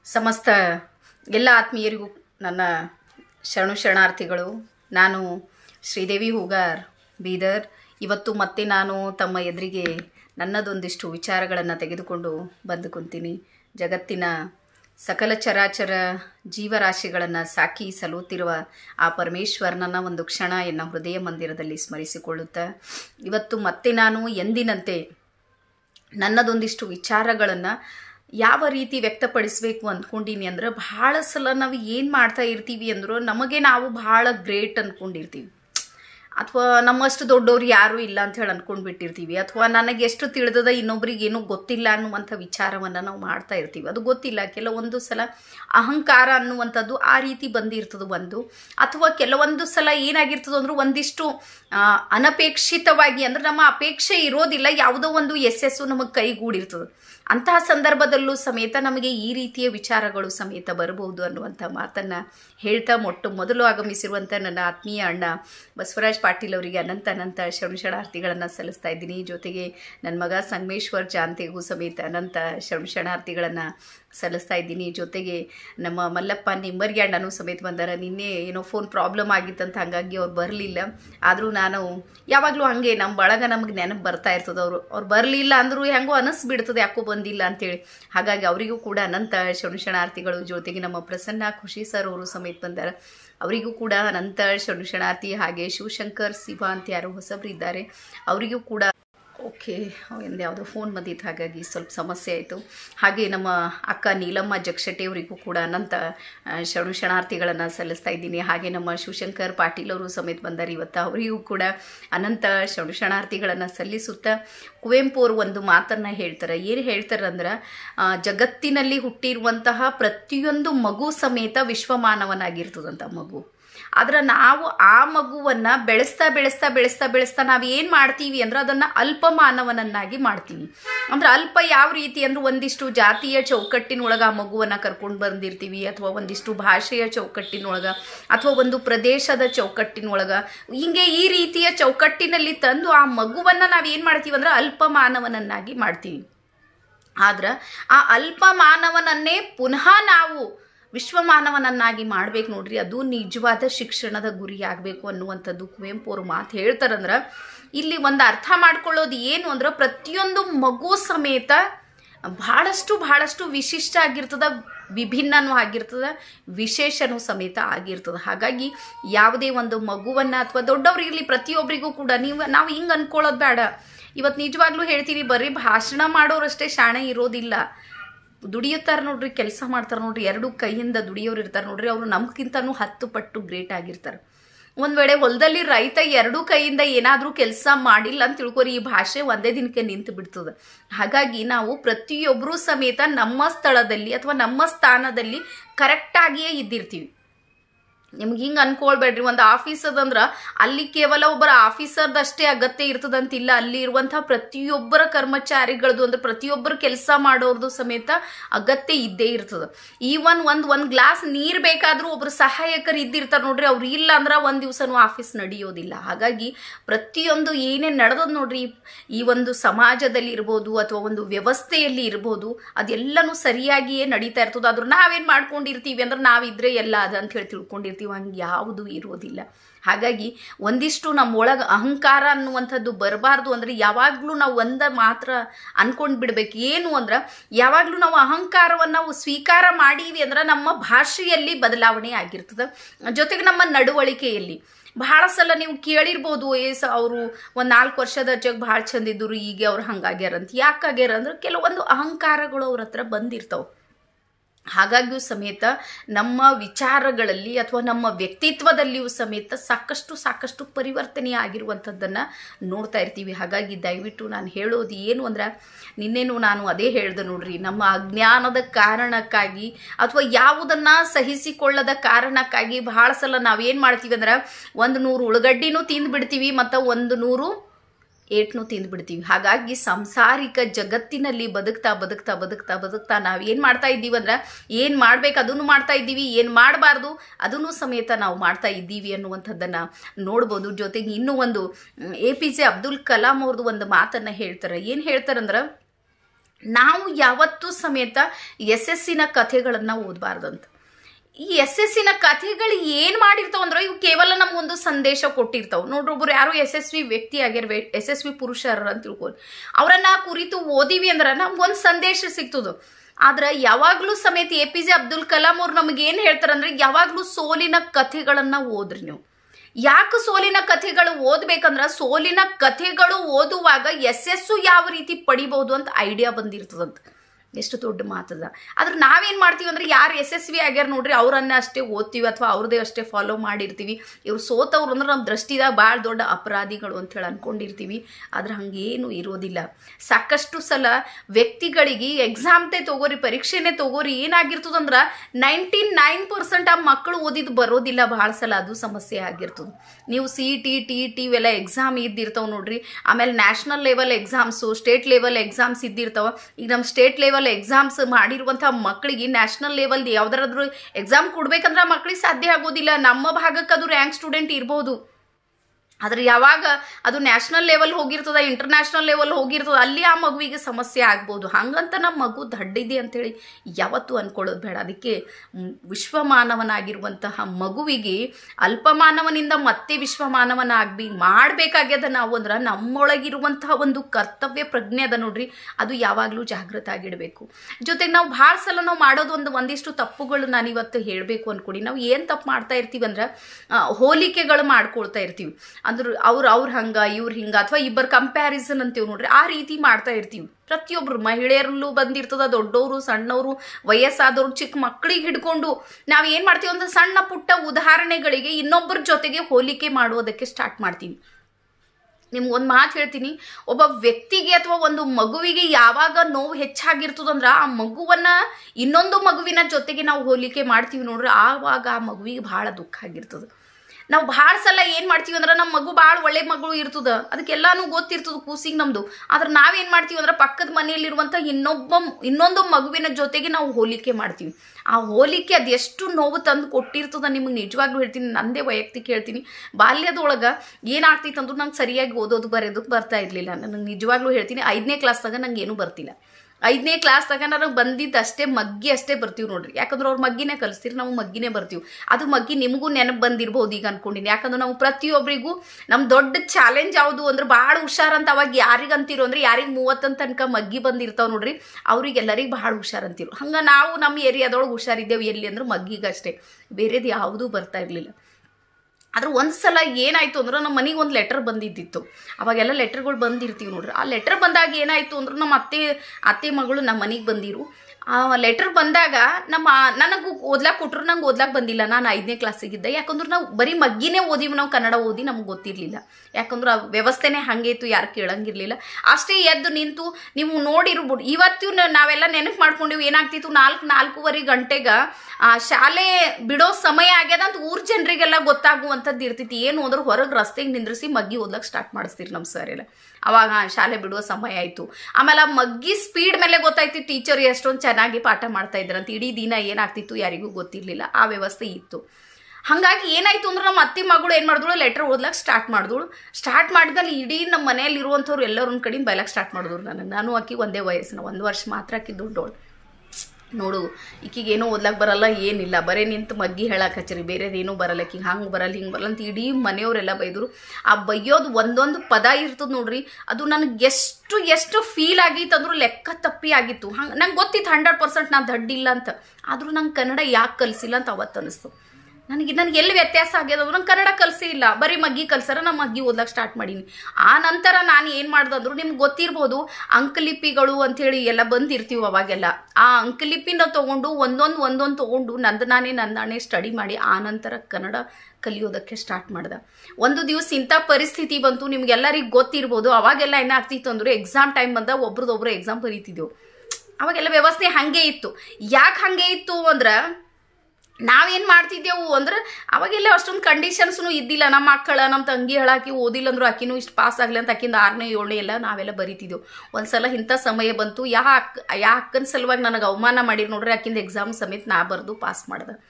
ಸಮಸ್ತ ಎಲ್ಲ ಆತ್ಮೀಯರಿಗೂ ನನ್ನ ಶರಣು ಶರಣಾರ್ಥಿಗಳು ನಾನು ಶ್ರೀದೇವಿ ಹೂಗಾರ್ ಬೀದರ್ ಇವತ್ತು ಮತ್ತೆ ನಾನು ತಮ್ಮ ಎದುರಿಗೆ ನನ್ನದೊಂದಿಷ್ಟು ವಿಚಾರಗಳನ್ನು ತೆಗೆದುಕೊಂಡು ಬಂದು ಕುಂತೀನಿ ಜಗತ್ತಿನ ಸಕಲ ಚರಾಚರ ಜೀವರಾಶಿಗಳನ್ನು ಸಾಕಿ ಸಲುತ್ತಿರುವ ಆ ಪರಮೇಶ್ವರನನ್ನ ಒಂದು ಕ್ಷಣ ಎನ್ನ ಹೃದಯ ಮಂದಿರದಲ್ಲಿ ಸ್ಮರಿಸಿಕೊಳ್ಳುತ್ತಾ ಇವತ್ತು ಮತ್ತೆ ನಾನು ಎಂದಿನಂತೆ ನನ್ನದೊಂದಿಷ್ಟು ವಿಚಾರಗಳನ್ನು ಯಾವ ರೀತಿ ವ್ಯಕ್ತಪಡಿಸಬೇಕು ಅಂದ್ಕೊಂಡೀನಿ ಅಂದ್ರೆ ಭಾಳ ಸಲ ನಾವು ಏನು ಮಾಡ್ತಾ ಇರ್ತೀವಿ ಅಂದ್ರು ನಮಗೆ ನಾವು ಭಾಳ ಗ್ರೇಟ್ ಅಂದ್ಕೊಂಡಿರ್ತೀವಿ ಅಥವಾ ನಮ್ಮಷ್ಟು ದೊಡ್ಡವ್ರು ಯಾರೂ ಇಲ್ಲ ಅಂತ ಹೇಳಿ ಅಂದ್ಕೊಂಡ್ಬಿಟ್ಟಿರ್ತೀವಿ ಅಥವಾ ನನಗೆ ಎಷ್ಟು ತಿಳಿದದ ಇನ್ನೊಬ್ರಿಗೆ ಏನೂ ಗೊತ್ತಿಲ್ಲ ಅನ್ನುವಂಥ ವಿಚಾರವನ್ನು ನಾವು ಮಾಡ್ತಾ ಇರ್ತೀವಿ ಅದು ಗೊತ್ತಿಲ್ಲ ಕೆಲವೊಂದು ಸಲ ಅಹಂಕಾರ ಅನ್ನುವಂಥದ್ದು ಆ ರೀತಿ ಬಂದಿರ್ತದೆ ಒಂದು ಅಥವಾ ಕೆಲವೊಂದು ಸಲ ಏನಾಗಿರ್ತದೆ ಅಂದ್ರೆ ಒಂದಿಷ್ಟು ಆ, ಅನಪೇಕ್ಷಿತವಾಗಿ ಅಂದ್ರೆ ನಮ್ಮ ಅಪೇಕ್ಷೆ ಇರೋದಿಲ್ಲ ಯಾವುದೋ ಒಂದು ಯಶಸ್ಸು ನಮಗೆ ಕೈಗೂಡಿರ್ತದೆ ಅಂತಹ ಸಂದರ್ಭದಲ್ಲೂ ಸಮೇತ ನಮಗೆ ಈ ರೀತಿಯ ವಿಚಾರಗಳು ಸಮೇತ ಬರಬಹುದು ಅನ್ನುವಂಥ ಮಾತನ್ನ ಹೇಳ್ತಾ ಮೊಟ್ಟ ಮೊದಲು ಆಗಮಿಸಿರುವಂಥ ನನ್ನ ಆತ್ಮೀಯ ಅಣ್ಣ ಬಸವರಾಜ್ ಪಾಟೀಲ್ ಅವರಿಗೆ ಅನಂತ ಅನಂತ ಶರಣಾರ್ಥಿಗಳನ್ನು ಸಲ್ಲಿಸ್ತಾ ಇದ್ದೀನಿ ಜೊತೆಗೆ ನನ್ನ ಮಗ ಸಂಗಮೇಶ್ವರ್ ಜಾಂತೆಗೂ ಸಮೇತ ಅನಂತ ಶರಣಾರ್ಥಿಗಳನ್ನು ಸಲ್ಲಿಸ್ತಾ ಇದ್ದೀನಿ ಜೊತೆಗೆ ನಮ್ಮ ಮಲ್ಲಪ್ಪ ನಿಮ್ಮರ್ಗಿ ಅಣ್ಣನೂ ಸಮೇತ ಬಂದಾರ ನಿನ್ನೆ ಏನೋ ಫೋನ್ ಪ್ರಾಬ್ಲಮ್ ಆಗಿತ್ತಂತ ಹಾಗಾಗಿ ಅವ್ರು ಬರಲಿಲ್ಲ ಆದರೂ ನಾನು ಯಾವಾಗಲೂ ಹಾಗೆ ನಮ್ಮ ಬಳಗ ನಮಗೆ ನೆನಪು ಬರ್ತಾ ಇರ್ತದೆ ಅವರು ಅವ್ರು ಬರಲಿಲ್ಲ ಅಂದರೂ ಹೆಂಗೋ ಅನಿಸ್ಬಿಡ್ತದೆ ಯಾಕೋ ಬಂದಿಲ್ಲ ಅಂತೇಳಿ ಹಾಗಾಗಿ ಅವರಿಗೂ ಕೂಡ ಅನಂತ ಶರಣಾರ್ಥಿಗಳು ಜೊತೆಗೆ ನಮ್ಮ ಪ್ರಸನ್ನ ಖುಷಿ ಸರ್ ಅವರು ಸಮೇತ ಬಂದಾರ ಅವರಿಗೂ ಕೂಡ ಅನಂತ ಶರಣಾರ್ಥಿ ಹಾಗೆ ಶಿವಶಂಕರ್ ಶಿವ ಅಂತ ಯಾರೋ ಹೊಸಬ್ರು ಇದ್ದಾರೆ ಅವರಿಗೂ ಕೂಡ ಓಕೆ ಎಂದು ಯಾವುದೋ ಫೋನ್ ಬಂದಿತ್ತು ಹಾಗಾಗಿ ಸ್ವಲ್ಪ ಸಮಸ್ಯೆ ಆಯಿತು ಹಾಗೆ ನಮ್ಮ ಅಕ್ಕ ನೀಲಮ್ಮ ಜಗಶೆಟ್ಟಿ ಅವರಿಗೂ ಕೂಡ ಅನಂತ ಆ, ಶರಣು ಶರಣಾರ್ಥಿಗಳನ್ನು ಸಲ್ಲಿಸ್ತಾ ಇದ್ದೀನಿ ಹಾಗೆ ನಮ್ಮ ಶಿವಶಂಕರ್ ಪಾಟೀಲ್ ಅವರು ಸಮೇತ ಬಂದಾರೆ ಇವತ್ತು ಅವರಿಗೂ ಕೂಡ ಅನಂತ ಶರಣು ಶರಣಾರ್ಥಿಗಳನ್ನು ಸಲ್ಲಿಸುತ್ತಾ ಕುವೆಂಪು ಅವರು ಒಂದು ಮಾತನ್ನು ಹೇಳ್ತಾರೆ ಏನು ಹೇಳ್ತಾರೆ ಅಂದ್ರೆ ಆ, ಜಗತ್ತಿನಲ್ಲಿ ಹುಟ್ಟಿರುವಂತಹ ಪ್ರತಿಯೊಂದು ಮಗು ಸಮೇತ ವಿಶ್ವಮಾನವನಾಗಿರ್ತದಂತ ಮಗು ಆದ್ರೆ ನಾವು ಆ ಮಗುವನ್ನ ಬೆಳೆಸ್ತಾ ಬೆಳೆಸ್ತಾ ಬೆಳೆಸ್ತಾ ಬೆಳೆಸ್ತಾ ನಾವು ಏನು ಮಾಡ್ತೀವಿ ಅಂದ್ರೆ ಅದನ್ನ ಅಲ್ಪ ಮಾನವನನ್ನಾಗಿ ಮಾಡ್ತೀವಿ ಅಂದ್ರೆ ಅಲ್ಪ ಯಾವ ರೀತಿ ಅಂದ್ರೆ ಒಂದಿಷ್ಟು ಜಾತಿಯ ಚೌಕಟ್ಟಿನೊಳಗ ಆ ಮಗುವನ್ನ ಕರ್ಕೊಂಡು ಬಂದಿರ್ತೀವಿ ಅಥವಾ ಒಂದಿಷ್ಟು ಭಾಷೆಯ ಚೌಕಟ್ಟಿನೊಳಗ ಅಥವಾ ಒಂದು ಪ್ರದೇಶದ ಚೌಕಟ್ಟಿನೊಳಗ ಹಿಂಗೆ ಈ ರೀತಿಯ ಚೌಕಟ್ಟಿನಲ್ಲಿ ತಂದು ಆ ಮಗುವನ್ನ ನಾವು ಏನು ಮಾಡ್ತೀವಿ ಅಂದ್ರೆ ಅಲ್ಪ ಮಾನವನನ್ನಾಗಿ ಮಾಡ್ತೀವಿ ಆದ್ರೆ ಆ ಅಲ್ಪ ಮಾನವನನ್ನೇ ಪುನಃ ನಾವು ವಿಶ್ವಮಾನವನನ್ನಾಗಿ ಮಾಡ್ಬೇಕು ನೋಡ್ರಿ ಅದು ನಿಜವಾದ ಶಿಕ್ಷಣದ ಗುರಿ ಆಗಬೇಕು ಅನ್ನುವಂಥದ್ದು ಕುವೆಂಪು ಅವರು ಮಾತು ಹೇಳ್ತಾರಂದ್ರೆ ಇಲ್ಲಿ ಒಂದು ಅರ್ಥ ಮಾಡ್ಕೊಳ್ಳೋದು ಏನು ಅಂದ್ರೆ ಪ್ರತಿಯೊಂದು ಮಗು ಸಮೇತ ಬಹಳಷ್ಟು ಬಹಳಷ್ಟು ವಿಶಿಷ್ಟ ಆಗಿರ್ತದ ವಿಭಿನ್ನನೂ ಆಗಿರ್ತದ ವಿಶೇಷನೂ ಸಮೇತ ಆಗಿರ್ತದ ಹಾಗಾಗಿ ಯಾವುದೇ ಒಂದು ಮಗುವನ್ನ ಅಥವಾ ದೊಡ್ಡವರಿರಲಿ ಪ್ರತಿಯೊಬ್ಬರಿಗೂ ಕೂಡ ನೀವು ನಾವು ಹಿಂಗೆ ಅನ್ಕೊಳ್ಳೋದು ಬೇಡ ಇವತ್ತು ನಿಜವಾಗ್ಲೂ ಹೇಳ್ತೀವಿ ಬರೀ ಭಾಷಣ ಮಾಡೋರಷ್ಟೇ ಶಾಣೆ ಇರೋದಿಲ್ಲ ದುಡಿಯುತ್ತಾರೆ ನೋಡ್ರಿ ಕೆಲಸ ಮಾಡ್ತಾರೆ ನೋಡ್ರಿ ಎರಡು ಕೈಯಿಂದ ದುಡಿಯೋರು ಇರ್ತಾರೆ ನೋಡ್ರಿ ಅವರು ನಮ್ಗಿಂತನೂ ಹತ್ತು ಪಟ್ಟು ಗ್ರೇಟ್ ಆಗಿರ್ತಾರೆ ಒಂದ್ ವೇಳೆ ಹೊಲದಲ್ಲಿ ರೈತ ಎರಡೂ ಕೈಯಿಂದ ಏನಾದರೂ ಕೆಲಸ ಮಾಡಿಲ್ಲ ಅಂತ ತಿಳ್ಕೊರಿ ಈ ಭಾಷೆ ಒಂದೇ ದಿನಕ್ಕೆ ನಿಂತು ಬಿಡ್ತದೆ ಹಾಗಾಗಿ ನಾವು ಪ್ರತಿಯೊಬ್ಬರೂ ಸಮೇತ ನಮ್ಮ ಸ್ಥಳದಲ್ಲಿ ಅಥವಾ ನಮ್ಮ ಸ್ಥಾನದಲ್ಲಿ ಕರೆಕ್ಟಾಗಿಯೇ ಇದ್ದಿರ್ತೀವಿ ನಿಮ್ಗೆ ಹಿಂಗೆ ಅನ್ಕೊಳ್ಬೇಡ್ರಿ ಒಂದು ಆಫೀಸ್ ಅದಂದ್ರ ಅಲ್ಲಿ ಕೇವಲ ಒಬ್ಬರ ಆಫೀಸರ್ದಷ್ಟೇ ಅಗತ್ಯ ಇರ್ತದಂತಿಲ್ಲ ಅಲ್ಲಿ ಇರುವಂತಹ ಪ್ರತಿಯೊಬ್ಬರ ಕರ್ಮಚಾರಿಗಳದು ಅಂದ್ರೆ ಪ್ರತಿಯೊಬ್ಬರು ಕೆಲಸ ಮಾಡೋರ್ದು ಸಮೇತ ಅಗತ್ಯ ಇದ್ದೇ ಇರ್ತದ ಈವನ್ ಒಂದ್ ಒಂದ್ ಗ್ಲಾಸ್ ನೀರ್ ಬೇಕಾದ್ರೂ ಒಬ್ರು ಸಹಾಯಕರು ಇದ್ದಿರ್ತಾರೆ ನೋಡ್ರಿ ಅವ್ರು ಇಲ್ಲ ಅಂದ್ರೆ ಒಂದ್ ದಿವಸನೂ ಆಫೀಸ್ ನಡೆಯೋದಿಲ್ಲ ಹಾಗಾಗಿ ಪ್ರತಿಯೊಂದು ಏನೇ ನಡೆದದ್ ನೋಡ್ರಿ ಈ ಒಂದು ಸಮಾಜದಲ್ಲಿ ಇರ್ಬೋದು ಅಥವಾ ಒಂದು ವ್ಯವಸ್ಥೆಯಲ್ಲಿ ಇರ್ಬೋದು ಅದೆಲ್ಲನೂ ಸರಿಯಾಗಿಯೇ ನಡೀತಾ ಇರ್ತದೆ ಆದ್ರೂ ನಾವೇನ್ ಮಾಡ್ಕೊಂಡಿರ್ತೀವಿ ಅಂದ್ರೆ ನಾವಿದ್ರೆ ಎಲ್ಲ ಅದ ಅಂತ ಹೇಳಿ ತಿಳ್ಕೊಂಡಿರ್ತೀವಿ ಹಂಗೆ ಯಾವುದು ಇರೋದಿಲ್ಲ ಹಾಗಾಗಿ ಒಂದಿಷ್ಟು ನಮ್ಮ ಒಳಗೆ ಅಹಂಕಾರ ಅನ್ನುವಂಥದ್ದು ಬರಬಾರ್ದು ಅಂದ್ರೆ ಯಾವಾಗಲೂ ನಾವು ಒಂದ ಮಾತ್ರ ಅನ್ಕೊಂಡ್ ಬಿಡ್ಬೇಕು ಏನು ಅಂದ್ರೆ ಯಾವಾಗಲೂ ನಾವು ಅಹಂಕಾರವನ್ನು ನಾವು ಸ್ವೀಕಾರ ಮಾಡೀವಿ ಅಂದ್ರೆ ನಮ್ಮ ಭಾಷೆಯಲ್ಲಿ ಬದಲಾವಣೆ ಆಗಿರ್ತದೆ ಜೊತೆಗೆ ನಮ್ಮ ನಡವಳಿಕೆಯಲ್ಲಿ ಬಹಳ ಸಲ ನೀವು ಕೇಳಿರ್ಬೋದು ಏಸ್ ಅವರು ಒಂದು ನಾಲ್ಕು ವರ್ಷದ ಜಗ್ ಭಾಳ ಚಂದ ಇದ್ರು ಈಗ ಅವ್ರು ಹಂಗಾಗ್ಯಾರಂತ ಯಾಕಾಗ್ಯಾರ ಅಂದ್ರೆ ಕೆಲವೊಂದು ಅಹಂಕಾರಗಳು ಅವ್ರ ಹತ್ರ ಬಂದಿರ್ತಾವೆ ಹಾಗಾಗಿಯೂ ಸಮೇತ ನಮ್ಮ ವಿಚಾರಗಳಲ್ಲಿ ಅಥವಾ ನಮ್ಮ ವ್ಯಕ್ತಿತ್ವದಲ್ಲಿಯೂ ಸಮೇತ ಸಾಕಷ್ಟು ಸಾಕಷ್ಟು ಪರಿವರ್ತನೆ ಆಗಿರುವಂಥದ್ದನ್ನು ನೋಡ್ತಾ ಇರ್ತೀವಿ ಹಾಗಾಗಿ ದಯವಿಟ್ಟು ನಾನು ಹೇಳೋದು ಏನು ಅಂದ್ರೆ ನಿನ್ನೆನೂ ನಾನು ಅದೇ ಹೇಳ್ದೆ ನೋಡ್ರಿ ನಮ್ಮ ಅಜ್ಞಾನದ ಕಾರಣಕ್ಕಾಗಿ ಅಥವಾ ಯಾವುದನ್ನ ಸಹಿಸಿಕೊಳ್ಳದ ಕಾರಣಕ್ಕಾಗಿ ಬಹಳ ಸಲ ನಾವೇನು ಮಾಡ್ತೀವಿ ಅಂದ್ರೆ ಒಂದು ನೂರು ಉಳ್ಳಗಡ್ಡಿನೂ ತಿಂದು ಬಿಡ್ತೀವಿ ಮತ್ತು ಒಂದು ನೂರು ಏಟ್ನು ತಿಂದ್ಬಿಡ್ತೀವಿ ಹಾಗಾಗಿ ಸಾಂಸಾರಿಕ ಜಗತ್ತಿನಲ್ಲಿ ಬದುಕ್ತಾ ಬದುಕ್ತಾ ಬದುಕ್ತಾ ಬದುಕ್ತಾ ನಾವು ಏನು ಮಾಡ್ತಾ ಇದ್ದೀವಿ ಅಂದ್ರೆ ಏನು ಮಾಡ್ಬೇಕು ಅದನ್ನು ಮಾಡ್ತಾ ಇದ್ದೀವಿ ಏನು ಮಾಡಬಾರ್ದು ಅದನ್ನು ಸಮೇತ ನಾವು ಮಾಡ್ತಾ ಇದ್ದೀವಿ ಅನ್ನುವಂಥದ್ದನ್ನು ನೋಡ್ಬೋದು ಜೊತೆಗೆ ಇನ್ನೂ ಒಂದು A P J Abdul Kalam ಅವ್ರದ್ದು ಒಂದು ಮಾತನ್ನು ಹೇಳ್ತಾರೆ ಏನು ಹೇಳ್ತಾರಂದ್ರೆ ನಾವು ಯಾವತ್ತೂ ಸಮೇತ ಎಸ್ ಎಸ್ ಸಿನ ಕಥೆಗಳನ್ನು ಓದಬಾರ್ದಂತ ಈ ಎಸ್ ಎಸ್ ಸಿನ ಕಥೆಗಳು ಏನ್ ಮಾಡಿರ್ತಾವ ಅಂದ್ರೆ ಇವು ಕೇವಲ ನಮ್ಗೊಂದು ಸಂದೇಶ ಕೊಟ್ಟಿರ್ತಾವ ನೋಡ್ರಿ ಒಬ್ರು ಯಾರು ಎಸ್ ಎಸ್ ವಿ ವ್ಯಕ್ತಿ ಆಗಿರ್ಬೇ ಎಸ್ ಎಸ್ ವಿ ಪುರುಷರ ಅಂತ ತಿಳ್ಕೊಂಡು ಅವರನ್ನ ಕುರಿತು ಓದಿವಿ ಅಂದ್ರೆ ನಮ್ಗೊಂದು ಸಂದೇಶ ಸಿಗ್ತದ ಆದ್ರೆ ಯಾವಾಗ್ಲೂ ಸಮೇತ A P J Abdul Kalam ಅವ್ರು ನಮಗೆ ಏನ್ ಹೇಳ್ತಾರಂದ್ರೆ ಯಾವಾಗ್ಲೂ ಸೋಲಿನ ಕಥೆಗಳನ್ನ ಓದ್ರಿ ನೀವು ಯಾಕೆ ಸೋಲಿನ ಕಥೆಗಳು ಓದ್ಬೇಕಂದ್ರ ಸೋಲಿನ ಕಥೆಗಳು ಓದುವಾಗ ಯಶಸ್ಸು ಯಾವ ರೀತಿ ಪಡಿಬಹುದು ಅಂತ ಐಡಿಯಾ ಬಂದಿರ್ತದಂತ ಎಷ್ಟು ದೊಡ್ಡ ಮಾತದ ಆದ್ರೆ ನಾವೇನ್ ಮಾಡ್ತೀವಿ ಅಂದ್ರೆ ಯಾರು ಯಶಸ್ವಿ ಆಗ್ಯಾರ ನೋಡ್ರಿ ಅವ್ರನ್ನ ಅಷ್ಟೇ ಓದ್ತೀವಿ ಅಥವಾ ಅವ್ರದೇ ಅಷ್ಟೇ ಫಾಲೋ ಮಾಡಿರ್ತೀವಿ ಇವ್ರು ಸೋತವ್ರು ಅಂದ್ರೆ ನಮ್ಮ ದೃಷ್ಟಿದಾಗ ಭಾಳ ದೊಡ್ಡ ಅಪರಾಧಿಗಳು ಅಂತ ಹೇಳಿ ಅನ್ಕೊಂಡಿರ್ತೀವಿ ಆದ್ರೆ ಹಂಗೇನು ಇರೋದಿಲ್ಲ ಸಾಕಷ್ಟು ಸಲ ವ್ಯಕ್ತಿಗಳಿಗೆ ಎಕ್ಸಾಮ್ತೆ ತಗೋರಿ ಪರೀಕ್ಷೆನೇ ತಗೋರಿ ಏನಾಗಿರ್ತದಂದ್ರ ನೈಂಟಿ ನೈನ್ ಪರ್ಸೆಂಟ್ ಆ ಮಕ್ಕಳು ಓದಿದ್ದು ಬರೋದಿಲ್ಲ ಭಾಳ ಸಲ ಅದು ಸಮಸ್ಯೆ ಆಗಿರ್ತದೆ ನೀವು ಸಿ ಟಿ ಟಿ ಟಿ ಇವೆಲ್ಲ ಎಕ್ಸಾಮ್ ಇದ್ದಿರ್ತಾವ ನೋಡ್ರಿ ಆಮೇಲೆ national level exams state level exams ಇದ್ದಿರ್ತಾವ ಈಗ ನಮ್ಮ ಸ್ಟೇಟ್ ಲೆವೆಲ್ ಎಕ್ಸಾಮ್ಸ್ ಮಾಡಿರುವಂಥ ಮಕ್ಕಳಿಗೆ ನ್ಯಾಷನಲ್ ಲೆವೆಲ್ ಯಾವ್ದಾರಾದ್ರೂ ಎಕ್ಸಾಮ್ ಕೊಡ್ಬೇಕಂದ್ರೆ ಆ ಮಕ್ಕಳಿಗೆ ಸಾಧ್ಯ ಆಗೋದಿಲ್ಲ ನಮ್ಮ ಭಾಗಕ್ಕೆ ಅದು ರ್ಯಾಂಕ್ ಸ್ಟೂಡೆಂಟ್ ಇರ್ಬೋದು ಆದ್ರೆ ಯಾವಾಗ ಅದು ನ್ಯಾಷನಲ್ ಲೆವೆಲ್ ಹೋಗಿರ್ತದ ಇಂಟರ್ನ್ಯಾಷನಲ್ ಲೆವೆಲ್ ಹೋಗಿರ್ತದ ಅಲ್ಲಿ ಆ ಮಗುವಿಗೆ ಸಮಸ್ಯೆ ಆಗ್ಬೋದು ಹಂಗಂತ ನಮ್ಮ ಮಗು ದಡ್ಡಿದೆ ಅಂತೇಳಿ ಯಾವತ್ತೂ ಅನ್ಕೊಳ್ಳೋದು ಬೇಡ ಅದಕ್ಕೆ ಮ್, ವಿಶ್ವಮಾನವನಾಗಿರುವಂತಹ ಮಗುವಿಗೆ ಅಲ್ಪಮಾನವನಿಂದ ಮತ್ತೆ ವಿಶ್ವಮಾನವನಾಗ್ಬಿ ಮಾಡಬೇಕಾಗ್ಯದ ನಾವು ಅಂದ್ರೆ ನಮ್ಮೊಳಗಿರುವಂತಹ ಒಂದು ಕರ್ತವ್ಯ ಪ್ರಜ್ಞೆ ಅದ ನೋಡ್ರಿ ಅದು ಯಾವಾಗಲೂ ಜಾಗೃತ ಆಗಿಡಬೇಕು ಜೊತೆಗೆ ನಾವು ಭಾಳ ಸಲ ನಾವು ಮಾಡೋದು ಒಂದು ಒಂದಿಷ್ಟು ತಪ್ಪುಗಳು ನಾನು ಇವತ್ತು ಹೇಳಬೇಕು ಅನ್ಕೊಡಿ ನಾವು ಏನು ತಪ್ಪು ಮಾಡ್ತಾ ಇರ್ತೀವಿ ಅಂದ್ರೆ ಆ, ಹೋಲಿಕೆಗಳು ಮಾಡ್ಕೊಳ್ತಾ ಇರ್ತೀವಿ ಅಂದ್ರೆ ಅವ್ರು ಅವ್ರು ಹಂಗ ಇವ್ರು ಹಿಂಗ ಅಥವಾ ಇಬ್ಬರು ಕಂಪ್ಯಾರಿಸನ್ ಅಂತೀವಿ ನೋಡ್ರಿ ಆ ರೀತಿ ಮಾಡ್ತಾ ಇರ್ತೀವಿ ಪ್ರತಿಯೊಬ್ರು ಮಹಿಳೆಯರಲ್ಲೂ ಬಂದಿರ್ತದ ದೊಡ್ಡವರು ಸಣ್ಣವರು ವಯಸ್ಸಾದವರು ಚಿಕ್ಕ ಮಕ್ಕಳಿಗೆ ಹಿಡ್ಕೊಂಡು ನಾವು ಏನು ಮಾಡ್ತೀವಿ ಅಂದ್ರೆ ಸಣ್ಣ ಪುಟ್ಟ ಉದಾಹರಣೆಗಳಿಗೆ ಇನ್ನೊಬ್ಬರ ಜೊತೆಗೆ ಹೋಲಿಕೆ ಮಾಡೋದಕ್ಕೆ ಸ್ಟಾರ್ಟ್ ಮಾಡ್ತೀವಿ ನಿಮ್ಗೊಂದು ಮಾತು ಹೇಳ್ತೀನಿ ಒಬ್ಬ ವ್ಯಕ್ತಿಗೆ ಅಥವಾ ಒಂದು ಮಗುವಿಗೆ ಯಾವಾಗ ನೋವು ಹೆಚ್ಚಾಗಿರ್ತದಂದ್ರ ಆ ಮಗುವನ್ನ ಇನ್ನೊಂದು ಮಗುವಿನ ಜೊತೆಗೆ ನಾವು ಹೋಲಿಕೆ ಮಾಡ್ತೀವಿ ನೋಡ್ರಿ ಆವಾಗ ಆ ಮಗುವಿಗೆ ಬಹಳ ದುಃಖ ಆಗಿರ್ತದೆ ನಾವು ಭಾಳ ಸಲ ಏನು ಮಾಡ್ತೀವಿ ಅಂದ್ರೆ ನಮ್ಮ ಮಗು ಭಾಳ ಒಳ್ಳೆ ಮಗಳು ಇರ್ತದ ಅದಕ್ಕೆಲ್ಲಾನು ಗೊತ್ತಿರ್ತದ ಕೂಸಿಗೆ ನಮ್ದು ಆದ್ರೆ ನಾವೇನು ಮಾಡ್ತೀವಿ ಅಂದ್ರೆ ಪಕ್ಕದ ಮನೆಯಲ್ಲಿರುವಂಥ ಇನ್ನೊಬ್ಬ ಇನ್ನೊಂದು ಮಗುವಿನ ಜೊತೆಗೆ ನಾವು ಹೋಲಿಕೆ ಮಾಡ್ತೀವಿ ಆ ಹೋಲಿಕೆ ಅದು ಎಷ್ಟು ನೋವು ತಂದು ಕೊಟ್ಟಿರ್ತದ ನಿಮಗೆ ನಿಜವಾಗ್ಲೂ ಹೇಳ್ತೀನಿ ನಂದೇ ವೈಯಕ್ತಿಕ ಹೇಳ್ತೀನಿ ಬಾಲ್ಯದೊಳಗೆ ಏನಾಗ್ತಿತ್ತು ಅಂದ್ರೆ ನಂಗೆ ಸರಿಯಾಗಿ ಓದೋದು ಬರೆಯೋದಕ್ಕೆ ಬರ್ತಾ ಇರಲಿಲ್ಲ ನನಗೆ ನಿಜವಾಗ್ಲೂ ಹೇಳ್ತೀನಿ ಐದನೇ ಕ್ಲಾಸ್ದಾಗ ನಂಗೆ ಏನೂ ಬರ್ತಿಲ್ಲ ಐದನೇ ಕ್ಲಾಸ್ದಾಗ ನನಗೆ ಬಂದಿದ್ದು ಅಷ್ಟೇ ಮಗ್ಗಿ ಅಷ್ಟೇ ಬರ್ತೀವಿ ನೋಡ್ರಿ ಯಾಕಂದ್ರೆ ಅವ್ರು ಮಗ್ಗಿನೇ ಕಲಿಸ್ತೀರಿ ನಾವು ಮಗ್ಗಿನೇ ಬರ್ತೀವಿ ಅದು ಮಗ್ಗಿ ನಿಮಗೂ ನೆನಪು ಬಂದಿರ್ಬೋದು ಈಗ ಅನ್ಕೊಂಡಿನಿ ಯಾಕಂದ್ರೆ ನಾವು ಪ್ರತಿಯೊಬ್ಬರಿಗೂ ನಮ್ಮ ದೊಡ್ಡ ಚಾಲೆಂಜ್ ಯಾವುದು ಅಂದ್ರೆ ಭಾಳ ಹುಷಾರಂತ ಅವಾಗ ಯಾರಿಗೆ ಅಂತಿರೋ ಅಂದ್ರೆ ಯಾರಿಗೆ ಮೂವತ್ತನ ತನಕ ಮಗ್ಗಿ ಬಂದಿರ್ತಾವ ನೋಡ್ರಿ ಅವ್ರಿಗೆಲ್ಲರಿಗೆ ಭಾಳ ಹುಷಾರಂತಿರು ಹಂಗೆ ನಾವು ನಮ್ಮ ಏರಿಯಾದೊಳಗೆ ಹುಷಾರಿದ್ದೇವೆ ಎಲ್ಲಿ ಅಂದ್ರೆ ಮಗ್ಗಿಗಷ್ಟೇ ಬೇರೆದು ಯಾವುದೂ ಬರ್ತಾ ಇರಲಿಲ್ಲ ಆದ್ರೆ ಒಂದು ಸಲ ಏನಾಯ್ತು ಅಂದ್ರೆ ನಮ್ಮ ಮನೆಗೆ ಒಂದು ಲೆಟರ್ ಬಂದಿದ್ದಿತ್ತು ಅವಾಗೆಲ್ಲ ಲೆಟರ್ಗಳು ಬಂದಿರ್ತೀವಿ ನೋಡ್ರಿ ಆ ಲೆಟರ್ ಬಂದಾಗ ಏನಾಯ್ತು ಅಂದ್ರೆ ನಮ್ಮ ಅತ್ತೆ ಅತ್ತೆ ಮಗಳು ನಮ್ಮ ಮನೆಗೆ ಬಂದಿರು ಆ ಲೆಟರ್ ಬಂದಾಗ ನಮ್ಮ ನನಗೆ ಓದ್ಲಾಕ್ ಕೊಟ್ರು ನಂಗೆ ಓದ್ಲಾಕ್ ಬಂದಿಲ್ಲ ನಾನು ಐದನೇ ಕ್ಲಾಸಿಗಿದ್ದೆ ಯಾಕಂದ್ರೆ ನಾವು ಬರೀ ಮಗ್ಗಿನೇ ಓದಿವಿ ನಾವು ಕನ್ನಡ ಓದಿ ನಮ್ಗೆ ಗೊತ್ತಿರಲಿಲ್ಲ ಯಾಕಂದ್ರೆ ಆ ವ್ಯವಸ್ಥೆನೇ ಹಂಗೆ ಇತ್ತು ಯಾರು ಕೇಳಂಗಿರ್ಲಿಲ್ಲ ಅಷ್ಟೇ ಎದ್ದು ನಿಂತು ನೀವು ನೋಡಿರ್ಬೋದು ಇವತ್ತು ನ- ನಾವೆಲ್ಲ ನೆನಪು ಮಾಡ್ಕೊಂಡಿವಿ ಏನಾಗ್ತಿತ್ತು ನಾಲ್ಕು ನಾಲ್ಕೂವರೆ ಗಂಟೆಗೆ ಆ ಶಾಲೆ ಬಿಡೋ ಸಮಯ ಆಗ್ಯದ ಅಂತ ಊರ್ ಜನರಿಗೆಲ್ಲ ಗೊತ್ತಾಗುವಂಥದ್ದು ಇರ್ತೈತಿ ಏನು ಹೋದ್ರೆ ಹೊರಗೆ ರಸ್ತೆಗೆ ನಿಂದ್ರಿಸಿ ಮಗ್ಗಿ ಓದ್ಲಕ್ಕೆ ಸ್ಟಾರ್ಟ್ ಮಾಡಿಸ್ತೀರಿ ನಮ್ಮ ಸರ್ ಎಲ್ಲ ಅವಾಗ ಆ, ಶಾಲೆ ಬಿಡುವ ಸಮಯ ಆಯಿತು ಆಮೇಲೆ ಆ ಮಗ್ಗಿ ಸ್ಪೀಡ್ ಮೇಲೆ ಗೊತ್ತಾಯ್ತು ಟೀಚರ್ ಎಷ್ಟೊಂದು ಚೆನ್ನಾಗಿ ಪಾಠ ಮಾಡ್ತಾ ಇದ್ರಂತ ಇಡೀ ದಿನ ಏನಾಗ್ತಿತ್ತು ಯಾರಿಗೂ ಗೊತ್ತಿರಲಿಲ್ಲ ಆ ವ್ಯವಸ್ಥೆ ಇತ್ತು ಹಾಗಾಗಿ ಏನಾಯ್ತು ಅಂದ್ರೆ ನಮ್ಮ ಅತ್ತೆ ಮಗಳು ಏನು ಮಾಡಿದಳು ಲೆಟರ್ ಓದ್ಲಕ್ಕೆ ಸ್ಟಾರ್ಟ್ ಮಾಡಿದಳು ಸ್ಟಾರ್ಟ್ ಮಾಡಿದಲ್ಲಿ ಇಡೀ ನಮ್ಮ ಮನೆಯಲ್ಲಿ ಇರುವಂಥವ್ರು ಎಲ್ಲರೂ ಒಂದು ಕಡೆಯಿಂದ ಬೈಲಕ್ಕೆ ಸ್ಟಾರ್ಟ್ ಮಾಡಿದ್ರು ನನಗೆ ನಾನು ಆಕಿ ಒಂದೇ ವಯಸ್ಸಿನ ಒಂದು ವರ್ಷ ಮಾತ್ರ ಆಕಿ ದೊಡ್ಡೋಳು ನೋಡು ಈಕಿಗೆ ಏನೂ ಓದ್ಲಕ್ಕೆ ಬರಲ್ಲ ಏನಿಲ್ಲ ಬರೇ ನಿಂತು ಮಗ್ಗಿ ಹೇಳಕ್ಕೆ ಹಚ್ಚರಿ ಬೇರೆದೇನೂ ಬರಲ್ಲ ಈಕಿಗೆ ಹಂಗೆ ಬರಲ್ಲ ಹಿಂಗೆ ಬರಲ್ಲ ಅಂತ ಇಡೀ ಮನೆಯವರೆಲ್ಲ ಬೈದರು ಆ ಬೈಯೋದು ಒಂದೊಂದು ಪದ ಇರ್ತದೆ ನೋಡ್ರಿ ಅದು ನನಗೆ ಎಷ್ಟು ಎಷ್ಟು ಫೀಲ್ ಆಗಿತ್ತು ಅಂದ್ರೂ ಲೆಕ್ಕ ತಪ್ಪಿ ಆಗಿತ್ತು ಹಂಗೆ ನಂಗೆ ಗೊತ್ತಿತ್ತು ಹಂಡ್ರೆಡ್ ಪರ್ಸೆಂಟ್ ನಾನು ದಡ್ಡಿಲ್ಲ ಅಂತ ಆದರೂ ನಂಗೆ ಕನ್ನಡ ಯಾಕೆ ಕಲಿಸಿಲ್ಲ ಅಂತ ಅವತ್ತು ಅನಿಸ್ತು ನನಗೆ ನನಗೆ ಎಲ್ಲಿ ವ್ಯತ್ಯಾಸ ಆಗ್ಯದ ಅಂದ್ರೆ ನಂಗೆ ಕನ್ನಡ ಕಲಿಸೇ ಇಲ್ಲ ಬರೀ ಮಗ್ಗಿ ಕಲ್ಸಾರ ನಾ ಮಗ್ಗಿ ಓದ್ಲಕ್ಕೆ ಸ್ಟಾರ್ಟ್ ಮಾಡೀನಿ ಆ ನಂತರ ನಾನು ಏನು ಮಾಡ್ದೆ ಅಂದ್ರು ನಿಮ್ಗೆ ಗೊತ್ತಿರ್ಬೋದು ಅಂಕಲಿಪಿಗಳು ಅಂಥೇಳಿ ಎಲ್ಲ ಬಂದಿರ್ತೀವಿ ಅವಾಗೆಲ್ಲ ಆ ಅಂಕಲಿಪಿನ ತೊಗೊಂಡು ಒಂದೊಂದು ಒಂದೊಂದು ತೊಗೊಂಡು ನಂದು ನಾನೇ ನಂದಾನೇ ಸ್ಟಡಿ ಮಾಡಿ ಆ ನಂತರ ಕನ್ನಡ ಕಲಿಯೋದಕ್ಕೆ ಸ್ಟಾರ್ಟ್ ಮಾಡ್ದೆ ಒಂದು ದಿವಸ ಇಂಥ ಪರಿಸ್ಥಿತಿ ಬಂತು ನಿಮ್ಗೆಲ್ಲರಿಗೆ ಗೊತ್ತಿರ್ಬೋದು ಅವಾಗೆಲ್ಲ ಏನಾಗ್ತಿತ್ತು ಅಂದ್ರೆ ಎಕ್ಸಾಮ್ ಟೈಮ್ ಬಂದಾಗ ಒಬ್ರದೊಬ್ರು ಎಕ್ಸಾಮ್ ಬರೀತಿದ್ದೆವು ಅವಾಗೆಲ್ಲ ವ್ಯವಸ್ಥೆ ಹಾಗೆ ಇತ್ತು ಯಾಕೆ ಹಾಗೆ ಇತ್ತು ಅಂದ್ರೆ ನಾವೇನು ಮಾಡ್ತಿದ್ದೆವು ಅಂದ್ರೆ ಅವಾಗೆಲ್ಲ ಅಷ್ಟೊಂದು ಕಂಡೀಷನ್ಸ್ನು ಇದ್ದಿಲ್ಲ ನಮ್ಮ ಮಕ್ಕಳ ನಮ್ಮ ತಂಗಿ ಹೇಳಾಕಿ ಓದಿಲ್ಲ ಅಂದ್ರು ಆಕಿನೂ ಇಷ್ಟು ಪಾಸ್ ಆಗಲಿ ಅಂತ ಆಕಿಂದ ಆರನೇ ಏಳನೇ ಎಲ್ಲ ನಾವೆಲ್ಲ ಬರಿತಿದ್ದೆವು ಒಂದ್ಸಲ ಇಂಥ ಸಮಯ ಬಂತು ಯಾ ಅಕ್ಕ ಯಾ ಅಕ್ಕನ ಸಲುವಾಗಿ ನನಗೆ ಅವಮಾನ ಮಾಡಿರಿ ನೋಡ್ರಿ ಆಕಿಂದ ಎಕ್ಸಾಮ್ ಸಮೇತ ನಾ ಬರೆದು ಪಾಸ್ ಮಾಡ್ದೆ